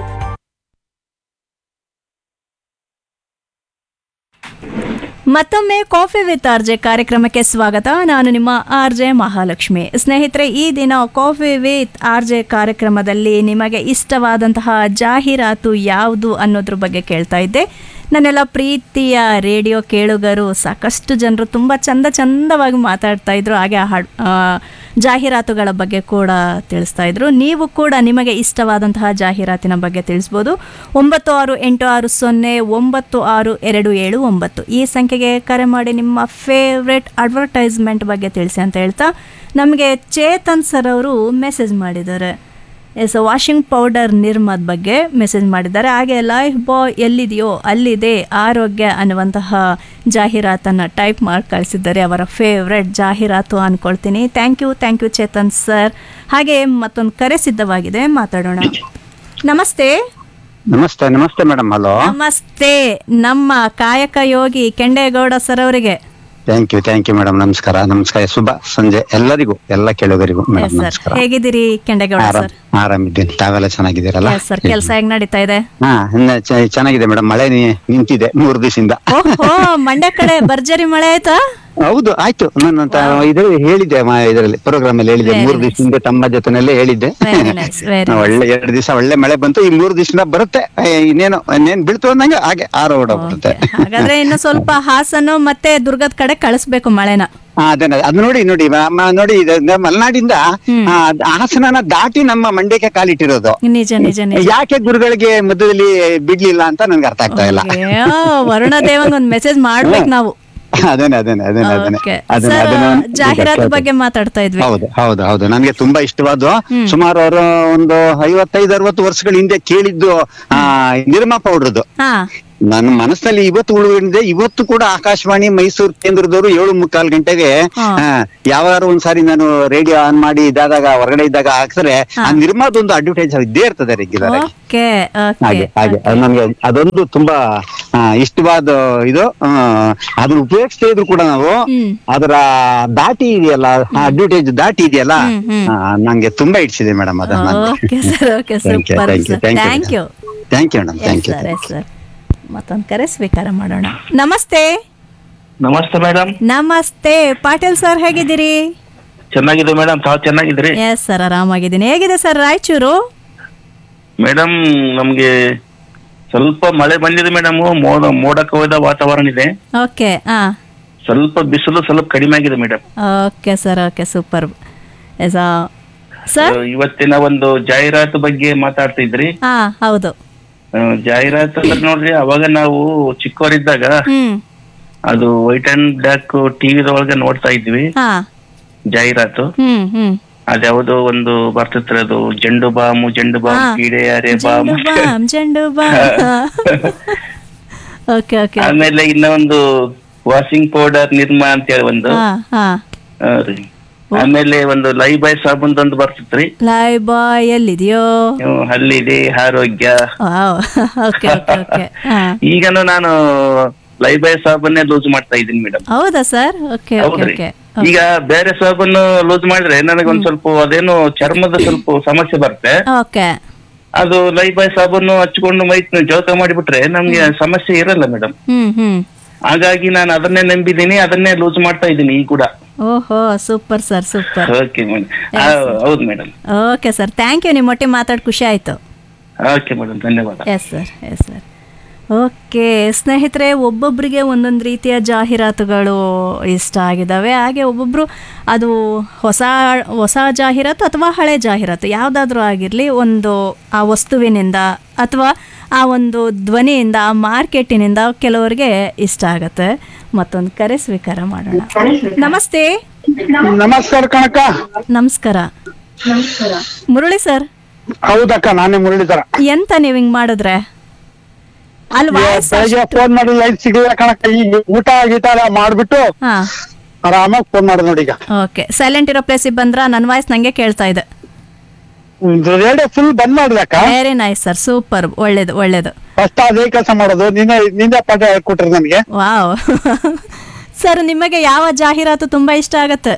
ಮತ್ತೊಮ್ಮೆ ಕಾಫಿ ವಿತ್ ಆರ್ ಜೆ ಕಾರ್ಯಕ್ರಮಕ್ಕೆ ಸ್ವಾಗತ ನಾನು ನಿಮ್ಮ ಆರ್ ಜೆ ಮಹಾಲಕ್ಷ್ಮಿ ಸ್ನೇಹಿತರೆ ಈ ದಿನ ಕಾಫಿ ವಿತ್ ಆರ್ ಜೆ ಕಾರ್ಯಕ್ರಮದಲ್ಲಿ ನಿಮಗೆ ಇಷ್ಟವಾದಂತಹ ಜಾಹೀರಾತು ಯಾವುದು ಅನ್ನೋದ್ರ ಬಗ್ಗೆ ಕೇಳ್ತಾ ಇದ್ದೆ ನನ್ನೆಲ್ಲ ಪ್ರೀತಿಯ ರೇಡಿಯೋ ಕೇಳುಗರು ಸಾಕಷ್ಟು ಜನರು ತುಂಬ ಚಂದ ಚಂದವಾಗಿ ಮಾತಾಡ್ತಾ ಇದ್ರು ಹಾಗೆ ಹಾಡ್ ಆ, ಜಾಹೀರಾತುಗಳ ಬಗ್ಗೆ ಕೂಡ ತಿಳಿಸ್ತಾ ಇದ್ರು ನೀವು ಕೂಡ ನಿಮಗೆ ಇಷ್ಟವಾದಂತಹ ಜಾಹೀರಾತಿನ ಬಗ್ಗೆ ತಿಳಿಸ್ಬೋದು ಒಂಬತ್ತು ಆರು ಎಂಟು ಆರು ಸೊನ್ನೆ ಒಂಬತ್ತು ಆರು ಎರಡು ಏಳು ಒಂಬತ್ತು ಈ ಸಂಖ್ಯೆಗೆ ಕರೆ ಮಾಡಿ ನಿಮ್ಮ ಫೇವ್ರೆಟ್ ಅಡ್ವರ್ಟೈಸ್ಮೆಂಟ್ ಬಗ್ಗೆ ತಿಳಿಸಿ ಅಂತ ಹೇಳ್ತಾ ನಮಗೆ ಚೇತನ್ ಸರ್ ಅವರು ಮೆಸೇಜ್ ಮಾಡಿದ್ದಾರೆ ಎಸ್ ವಾಷಿಂಗ್ ಪೌಡರ್ ನಿರ್ಮದ ಬಗ್ಗೆ ಮೆಸೇಜ್ ಮಾಡಿದ್ದಾರೆ ಹಾಗೆ ಲೈಫ್ ಬಾಯ್ ಎಲ್ಲಿದೆಯೋ ಅಲ್ಲಿದೆ ಆರೋಗ್ಯ ಅನ್ನುವಂತಹ ಜಾಹೀರಾತನ್ನು ಟೈಪ್ ಮಾಡಿ ಕಳಿಸಿದ್ದಾರೆ ಅವರ ಫೇವ್ರೆಟ್ ಜಾಹೀರಾತು ಅಂದ್ಕೊಳ್ತೀನಿ thank you thank you Chetan sir ಹಾಗೆ ಮತ್ತೊಂದು ಕರೆ ಸಿದ್ಧವಾಗಿದೆ ಮಾತಾಡೋಣ ನಮಸ್ತೆ ನಮಸ್ತೆ ನಮಸ್ತೆ ಮೇಡಮ್ ಹಲೋ ನಮಸ್ತೆ ನಮ್ಮ ಕಾಯಕ ಯೋಗಿ ಕೆಂಡೇಗೌಡ ಸರ್ ಅವರಿಗೆ thank you thank you madam ನಮಸ್ಕಾರ ನಮಸ್ಕಾರ ಶುಭ ಸಂಜೆ ಎಲ್ಲರಿಗೂ ಎಲ್ಲ ಕೇಳುಗರಿಗೂ ಮೇಡಮ್ ಸರ್ ನಮಸ್ಕಾರ ಹೇಗಿದ್ದೀರಿ ಕೆಂಡೇಗೌಡ ಆರಾಮ್ ಸರ್ ಆರಾಮಿದ್ದೀನಿ ತಾವೆಲ್ಲ ಚೆನ್ನಾಗಿದ್ದೀರಲ್ಲ ಸರ್ ಕೆಲಸ ಹೇಗ್ ನಡೀತಾ ಇದೆ ಹಾ ಇನ್ನ ಚ- ಚೆನ್ನಾಗಿದೆ ಮೇಡಮ್ ಮಳೆ ನಿ- ನಿಂತಿದೆ ಮೂರು ದಿವಸದಿಂದ ಓ ಮಂಡ್ಯ ಕಡೆ ಭರ್ಜರಿ ಮಳೆ ಆಯ್ತಾ ಹೌದು ಆಯ್ತು ನಾನು ತ- ಇದು ಹೇಳಿದ್ದೆ ಮ- ಇದರಲ್ಲಿ ಪ್ರೋಗ್ರಾಮ್ ಅಲ್ಲಿ ಹೇಳಿದ್ದೆ Very ಮೂರು ದಿವಸದಿಂದ ತಮ್ಮ ಜೊತೆನಲ್ಲೇ ಹೇಳಿದ್ದೆ Very nice, very ಒಳ್ಳೆ ಎರಡು ದಿವಸ ಒಳ್ಳೆ ಮಳೆ ಬಂತು ಈ ಮೂರು ದಿವಸದಿಂದ ಬರುತ್ತೆ ಏ, ಇನ್ನೇನು ಇನ್ನೇನ್ ಬೀಳ್ತು ಅಂದಂಗೆ ಹಾಗೆ ಆರೋ ಬರುತ್ತೆ ಹಾಗಾದ್ರೆ ಇನ್ನು ಸ್ವಲ್ಪ ಹಾಸನ ಮತ್ತೆ ದುರ್ಗದ ಕಡೆ ಕಳಿಸ್ಬೇಕು ಮಳೆನ ಹಾ, ಅದನ್ನ ಅದು ನೋಡಿ ನೋಡಿ ಮ- ಮ- ನೋಡಿ ಇದು ನಮ್ಮ ಮಲೆನಾಡಿಂದ ಆ, ಹಾಸನನ ದಾಟಿ ನಮ್ಮ ಮಂಡ್ಯಕ್ಕೆ ಕಾಲಿಟ್ಟಿರೋದು ನಿಜ ನಿಜ ನಿಜ ಯಾಕೆ ಗುರುಗಳಿಗೆ ಮಧ್ಯದಲ್ಲಿ ಬಿಡ್ಲಿಲ್ಲ ಅಂತ ನನ್ಗೆ ಅರ್ಥ ಆಗ್ತಾ ಇಲ್ಲ ಅಯ್ಯೋ, ವರುಣ ದೇವಂಗ್ ಒಂದ್ ಮೆಸೇಜ್ ಮಾಡ್ಬೇಕು ನಾವು ಅದೇನೆ ಅದೇನೆ ಅದೇನೆ ಅದೇನೆ ಓಕೆ ಅದನ್ನ ಸರ್ ಅದನ್ನ ಜಾಹೀರಾತು ಬಗ್ಗೆ ಮಾತಾಡ್ತಾ ಇದ್ವಿ ಹೌದು ಹೌದು ಹೌದು ನನಗೆ ತುಂಬಾ ಇಷ್ಟವಾದ ಹ್ಮ್. ಸುಮಾರು ಅವರು ಒಂದು ಐವತ್ತೈದು ಅರವತ್ತು ವರ್ಷಗಳ ಹಿಂದೆ ಕೇಳಿದ್ದು ಆ ನಿರ್ಮಾ ಪೌಡ್ರದ್ದು ಹಾ ನನ್ನ ಮನಸ್ಸಲ್ಲಿ ಇವತ್ತು ಉಳಿದಿದೆ ಇವತ್ತು ಕೂಡ ಆಕಾಶವಾಣಿ ಮೈಸೂರು ಕೇಂದ್ರದವರು ಏಳು ಮುಕ್ಕಾಲ್ ಗಂಟೆಗೆ ಹಾ. ಆ, ಯಾವಾಗಾರು ಒಂದ್ಸಾರಿ ನಾನು ರೇಡಿಯೋ ಆನ್ ಮಾಡಿ ಇದಾದಾಗ ಹೊರಗಡೆ ಇದ್ದಾಗ ಹಾಕ್ತಾರೆ ಆ ನಿರ್ಮಾದೊಂದು ಅಡ್ವರ್ಟೈಸ್ ಇದ್ದೇ ಇರ್ತದೆ ರೆಗ್ಯುಲರ್ ಆಗಿ ಓಕೆ ಹಾಗೆ ಓಕೆ ಹಾಗೆ ಅದು ನನ್ಗೆ ಅದೊಂದು ತುಂಬಾ ಆ, ಇಷ್ಟವಾದ ಇದು ಆ, ಅದನ್ನ ಉಪಯೋಗಿಸ್ತಾ ಇದ್ರು ಕೂಡ ನಾವು ಅದರ ದಾಟಿ ಇದೆಯಲ್ಲ ಅಡ್ವರ್ಟೈಸ್ ದಾಟಿ ಇದೆಯಲ್ಲ ಆ, ನಂಗೆ ತುಂಬಾ ಇಡ್ಸಿದೆ ಮೇಡಮ್ ಅದನ್ನ okay sir okay Thank you, super thank you, thank you, thank you thank you madam thank you sir yes sir ಮತ್ತೊಂದು ಕರೆ ಸ್ವೀಕಾರ ಮಾಡೋಣ ನಮಸ್ತೆ ನಮಸ್ತೆ ಮೇಡಮ್ ನಮಸ್ತೆ ಪಾಟೀಲ್ ಸರ್ ಹೇಗಿದ್ದೀರಿ ಚೆನ್ನಾಗಿದೆ ಮೇಡಮ್ ತಾವು ಚೆನ್ನಾಗಿದ್ರಿ ಎಸ್ ಸರ್ ಆರಾಮಾಗಿದ್ದೀನಿ ಹೇಗಿದೆ ಸರ್ ರಾಯಚೂರು ಮೇಡಮ್ ನಮ್ಗೆ ಸ್ವಲ್ಪ ಮಳೆ ಬಂದಿದೆ ಮೇಡಮ್ ಮೋಡ ಮೋಡ ಕವಿದ ವಾತಾವರಣ ಇದೆ ಓಕೆ ಹಾ ಸ್ವಲ್ಪ ಬಿಸಿಲು ಸ್ವಲ್ಪ ಕಡಿಮೆ ಆಗಿದೆ madam okay sir okay super yes sir ಇವತ್ತಿನ ಒಂದು ಜಾಹೀರಾತು ಬಗ್ಗೆ ಮಾತಾಡ್ತಿದ್ರಿ ಹಾ ಹೌದು ಆ, ಜಾಹೀರಾತು ಅಂದ್ರೆ ನೋಡ್ರಿ ಅವಾಗ ನಾವು ಚಿಕ್ಕವರಿದ್ದಾಗ ಹ್ಮ್ ಅದು ವೈಟ್ ಅಂಡ್ ಬ್ಲಾಕ್ ಟಿವಿ ಒಳಗೆ ನೋಡ್ತಾ ಇದ್ವಿ ಹಾ ಜಾಹೀರಾತು ಹ್ಮ್ ಹ್ಮ್ ಅದ್ಯಾವುದೋ ಒಂದು ಬರ್ತಿತ್ತು ಅದು ಜಂಡು ಬಾಮು ಜಂಡು ಬಾಮ್ ಹಾ. ಕೀಡೆ ಅರೆ balm Zandu balm Zandu balm okay okay ಆಮೇಲೆ ಇನ್ನ ಒಂದು ವಾಷಿಂಗ್ ಪೌಡರ್ ನಿರ್ಮಾ ಅಂತ ಹೇಳಿ ಒಂದು ಹಾ ಹಾ ಆ, ರೀ. ಆಮೇಲೆ ಒಂದು ಲೈ ಬಾಯ್ ಸಾಬೂನ್ ಒಂದು ಬರ್ತಿತ್ರಿ ಲೈ ಬಾಯ್ ಎಲ್ಲಿದೆಯೋ ಹ್ಮ್, ಹಲ್ಲಿದೆ ಆರೋಗ್ಯ ವಾವ್ ಓಕೆ ಓಕೆ ಓಕೆ ಹಾ ಈಗನು ನಾನು ಲೈ ಬಾಯ್ ಸಾಬನ್ನೇ ಲೂಸ್ ಮಾಡ್ತಾ ಇದ್ದೀನಿ ಮೇಡಮ್ ಹೌದಾ ಸರ್ ಓಕೆ ಓಕೆ ಹೌದ್ರಿ ಓಕೆ ಈಗ ಬೇರೆ ಸಾಬನ್ನು ಲೂಸ್ ಮಾಡಿದ್ರೆ ನನಗೆ ಒಂದ್ ಸ್ವಲ್ಪ ಅದೇನು ಚರ್ಮದ ಸ್ವಲ್ಪ ಸಮಸ್ಯೆ ಬರುತ್ತೆ ಓಕೆ ಅದು ಲೈ ಬಾಯ್ ಸಾಬನ್ನು ಹಚ್ಕೊಂಡು ಮೈ ಜಳಕ ಮಾಡಿಬಿಟ್ರೆ ನಮ್ಗೆ ಸಮಸ್ಯೆ ಇರಲ್ಲ ಮೇಡಮ್ ಹ್ಮ್ ಹ್ಮ್ ಹಾಗಾಗಿ ನಾನು ಅದನ್ನೇ ನಂಬಿದ್ದೀನಿ ಅದನ್ನೇ ಲೂಸ್ ಮಾಡ್ತಾ ಇದ್ದೀನಿ ಈಗ ಕೂಡ ಓಹೋ super sir super okay madam ಹೌದು madam okay sir thank you ನಿಮ್ಮ ಒಟ್ಟಿಗೆ ಮಾತಾಡಿ ಖುಷಿ ಆಯ್ತು ಓಕೆ ಮೇಡಮ್ ಧನ್ಯವಾದ yes sir yes sir okay ಸ್ನೇಹಿತರೆ ಒಬ್ಬೊಬ್ಬರಿಗೆ ಒಂದೊಂದು ರೀತಿಯ ಜಾಹೀರಾತುಗಳು ಇಷ್ಟ ಆಗಿದ್ದಾವೆ ಹಾಗೆ ಒಬ್ಬೊಬ್ಬರು ಅದು ಹೊಸ ಹೊಸ ಜಾಹೀರಾತು ಅಥವಾ ಹಳೆ ಜಾಹೀರಾತು ಯಾವುದಾದ್ರೂ ಆಗಿರಲಿ ಒಂದು ಆ ವಸ್ತುವಿನಿಂದ ಅಥವಾ ಆ ಒಂದು ಧ್ವನಿಯಿಂದ ಆ ಮಾರ್ಕೆಟಿನಿಂದ ಕೆಲವರಿಗೆ ಇಷ್ಟ ಆಗುತ್ತೆ ಮತ್ತೊಂದು ಕರೆ ಸ್ವೀಕಾರ ಮಾಡೋಣ ನಮಸ್ತೆ ನಮಸ್ಕಾರ ಕಣಕ್ಕ ನಮಸ್ಕಾರ ಮುರಳಿ ಸರ್ ಹೌದಕ್ಕ ನಾನೇ ಮುರಳೀಧರ ಎಂತ ನೀವು ಹಿಂಗ್ ಮಾಡಿದ್ರೆ ಅಲ್ಲಿ ವಾಯ್ಸ್ ಬೆಳಗ್ಗೆ ಫೋನ್ ಮಾಡಿ ಲೈನ್ ಸಿಗಲಿಲ್ಲ ಕಣಕ್ಕ ಈಗ ಊಟ ಗೀಟ ಎಲ್ಲ ಮಾಡ್ಬಿಟ್ಟು ಹಾ ಆರಾಮಾಗಿ ಫೋನ್ ಮಾಡೋದು ನೋಡಿ ಈಗ ಓಕೆ ಸೈಲೆಂಟ್ ಇರೋ ಪ್ಲೇಸಿಗೆ ಬಂದ್ರ ನನ್ನ ವಾಯ್ಸ್ ನಂಗೆ ಕೇಳ್ತಾ ಇದೆ ರೇಡಿಯೋ ಫುಲ್ ಬಂದ್ ಮಾಡ್ದಕ್ಕ ವೆರಿ ನೈಸ್ ಸರ್ ಸೂಪರ್ ಒಳ್ಳೇದು ಒಳ್ಳೇದು ಫಸ್ಟ್ ಅದೇ ಕೆಲಸ ಮಾಡೋದು ನಿನ್ನೆ ನಿನ್ನೆ ಪಾಠ ಹೇಳ್ಕೊಟ್ರಿ ನನಗೆ ವಾವ್ ಸರ್ ನಿಮಗೆ ಯಾವ ಜಾಹೀರಾತು ತುಂಬಾ ಇಷ್ಟ ಆಗತ್ತೆ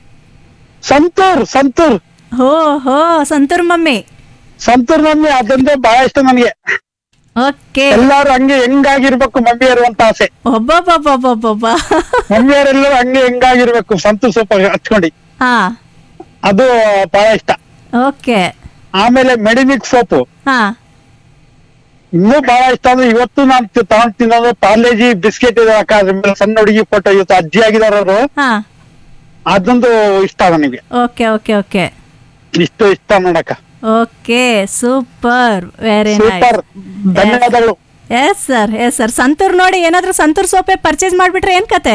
ಸಂತೂರ್ ಸಂತೂರ್ ಹೋ ಹೋ ಸಂತೂರ್ ಮಮ್ಮಿ ಸಂತೂರ್ ಮಮ್ಮಿ ಅದಂದ್ರೆ ಬಹಳ ಇಷ್ಟ ನನಗೆ ಓಕೆ ಎಲ್ಲಾರು ಹಂಗೆ ಹೆಂಗಾಗಿರ್ಬೇಕು ಮಮ್ಮಿಯರು ಅಂತ ಆಸೆ ಒಬ್ಬೊಬ್ಬೊಬ್ಬೊಬ್ಬೊಬ್ಬ ಮಮ್ಮಿಯರೆಲ್ಲರೂ ಹಂಗೆ ಹೆಂಗಾಗಿರ್ಬೇಕು ಸಂತೂರ್ ಸೂಪ್ ಹಚ್ಕೊಂಡು ಹಾ ಅದು ಬಹಳ ಇಷ್ಟ ಓಕೆ ಆಮೇಲೆ ಮೆಡಿಮಿಕ್ ಸೋಪು ಹಾ ಇನ್ನೂ ಬಹಳ ಇಷ್ಟ ಅಂದ್ರೆ ಇವತ್ತು ನಾನು ತಿ- ತಗೊಂಡ್ ತಿನ್ನೋದು ಪಾರ್ಲೇಜಿ ಬಿಸ್ಕೆಟ್ ಇದೆ ಅಕ್ಕ ಅದ್ರ ಮೇಲೆ ಸಣ್ಣ ಹುಡುಗಿ ಫೋಟೋ ಇವತ್ತು ಅಜ್ಜಿ ಆಗಿದಾರ ಅವರು ಹಾ ಅದೊಂದು ಇಷ್ಟ ನನಗೆ ಓಕೆ ಓಕೆ ಓಕೆ ಇಷ್ಟು ಇಷ್ಟ ನೋಡಕ್ಕ ಓಕೆ ಸೂಪರ್ ವೆರಿ ಸೂಪರ್ ಧನ್ಯವಾದಗಳು yes sir yes sir Santoor ನೋಡಿ ಏನಾದ್ರೂ ಸಂತೂರ್ ಸೋಪೆ ಪರ್ಚೇಸ್ ಮಾಡ್ಬಿಟ್ರೆ ಏನ್ ಕತೆ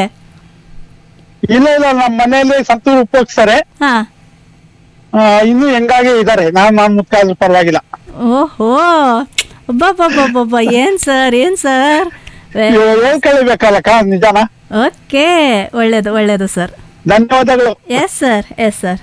ಇಲ್ಲ ಇಲ್ಲ ನಮ್ಮ ಮನೆಯಲ್ಲಿ ಸಂತೂರ್ ಉಪಯೋಗಿಸ್ತಾರೆ ಹಾ ಆ, ಇನ್ನೂ ಹೆಂಗಾಗೆ ಇದಾರೆ ನಾನ್ ನಾನ್ ಮುತ್ತಾದ್ರೂ ಪರವಾಗಿಲ್ಲ ಓಹೋ ಒಬ್ಬೊಬ್ಬೊಬ್ಬೊಬ್ಬ ಏನ್ ಸರ್ ಏನ್ ಸರ್ ಹೇಳ್ಕೊಳ್ಬೇಕಲ್ಲಕ್ಕ ನಿಜಾನ ಓಕೆ ಒಳ್ಳೇದು ಒಳ್ಳೇದು ಸರ್ ಧನ್ಯವಾದಗಳು yes sir yes sir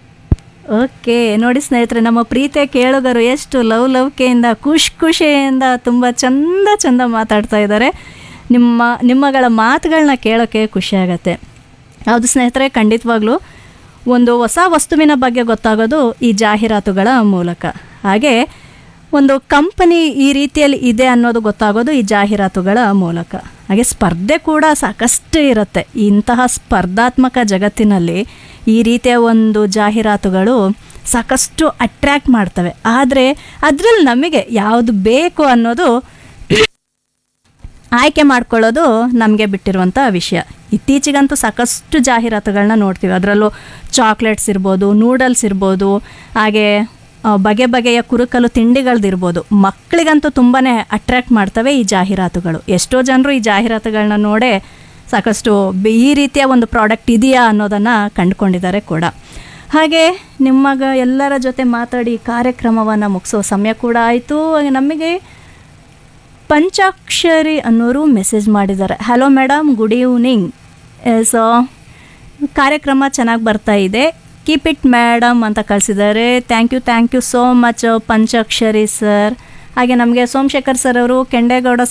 okay ನೋಡಿ ಸ್ನೇಹಿತರೆ ನಮ್ಮ ಪ್ರೀತಿಯ ಕೇಳುಗರು ಎಷ್ಟು ಲವ್ ಲವ್ಕೆಯಿಂದ ಖುಷ್ ಖುಷಿಯಿಂದ ತುಂಬ ಚಂದ ಚಂದ ಮಾತಾಡ್ತಾ ಇದ್ದಾರೆ ನಿಮ್ಮ ನಿಮ್ಮಗಳ ಮಾತುಗಳನ್ನ ಕೇಳೋಕ್ಕೆ ಖುಷಿ ಆಗತ್ತೆ ಹೌದು ಸ್ನೇಹಿತರೆ ಖಂಡಿತವಾಗ್ಲೂ ಒಂದು ಹೊಸ ವಸ್ತುವಿನ ಬಗ್ಗೆ ಗೊತ್ತಾಗೋದು ಈ ಜಾಹೀರಾತುಗಳ ಮೂಲಕ ಹಾಗೆ ಒಂದು ಕಂಪನಿ ಈ ರೀತಿಯಲ್ಲಿ ಇದೆ ಅನ್ನೋದು ಗೊತ್ತಾಗೋದು ಈ ಜಾಹೀರಾತುಗಳ ಮೂಲಕ ಹಾಗೆ ಸ್ಪರ್ಧೆ ಕೂಡ ಸಾಕಷ್ಟು ಇರುತ್ತೆ ಇಂತಹ ಸ್ಪರ್ಧಾತ್ಮಕ ಜಗತ್ತಿನಲ್ಲಿ ಈ ರೀತಿಯ ಒಂದು ಜಾಹೀರಾತುಗಳು ಸಾಕಷ್ಟು ಅಟ್ರ್ಯಾಕ್ಟ್ ಮಾಡ್ತವೆ ಆದರೆ ಅದರಲ್ಲಿ ನಮಗೆ ಯಾವುದು ಬೇಕು ಅನ್ನೋದು ಆಯ್ಕೆ ಮಾಡ್ಕೊಳ್ಳೋದು ನಮಗೆ ಬಿಟ್ಟಿರುವಂಥ ವಿಷಯ ಇತ್ತೀಚೆಗಂತೂ ಸಾಕಷ್ಟು ಜಾಹೀರಾತುಗಳನ್ನ ನೋಡ್ತೀವಿ ಅದರಲ್ಲೂ ಚಾಕ್ಲೇಟ್ಸ್ ಇರ್ಬೋದು ನೂಡಲ್ಸ್ ಇರ್ಬೋದು ಹಾಗೆ ಆ, ಬಗೆ ಬಗೆಯ ಕುರುಕಲು ತಿಂಡಿಗಳ್ದಿರ್ಬೋದು ಮಕ್ಕಳಿಗಂತೂ ತುಂಬಾ ಅಟ್ರ್ಯಾಕ್ಟ್ ಮಾಡ್ತವೆ ಈ ಜಾಹೀರಾತುಗಳು ಎಷ್ಟೋ ಜನರು ಈ ಜಾಹೀರಾತುಗಳನ್ನ ನೋಡೇ ಸಾಕಷ್ಟು ಬೆ- ಈ ರೀತಿಯ ಒಂದು ಪ್ರಾಡಕ್ಟ್ ಇದೆಯಾ ಅನ್ನೋದನ್ನು ಕಂಡುಕೊಂಡಿದ್ದಾರೆ ಕೂಡ ಹಾಗೆ ನಿಮ್ಮಗ ಎಲ್ಲರ ಜೊತೆ ಮಾತಾಡಿ ಕಾರ್ಯಕ್ರಮವನ್ನು ಮುಗಿಸೋ ಸಮಯ ಕೂಡ ಆಯಿತು ನಮಗೆ ಪಂಚಾಕ್ಷರಿ ಅನ್ನೋರು ಮೆಸೇಜ್ ಮಾಡಿದ್ದಾರೆ hello madam good evening so ಕಾರ್ಯಕ್ರಮ ಚೆನ್ನಾಗಿ ಬರ್ತಾ ಇದೆ ಕೀಪ್ ಇಟ್ ಮೇಡಮ್ ಅಂತ ಕಳಿಸಿದ್ದಾರೆ thank you thank you so much Panchakshari sir ಹಾಗೆ ನಮಗೆ ಸೋಮಶೇಖರ್ ಸರ್ ಅವರು ಕೆಂಡೇಗೌಡ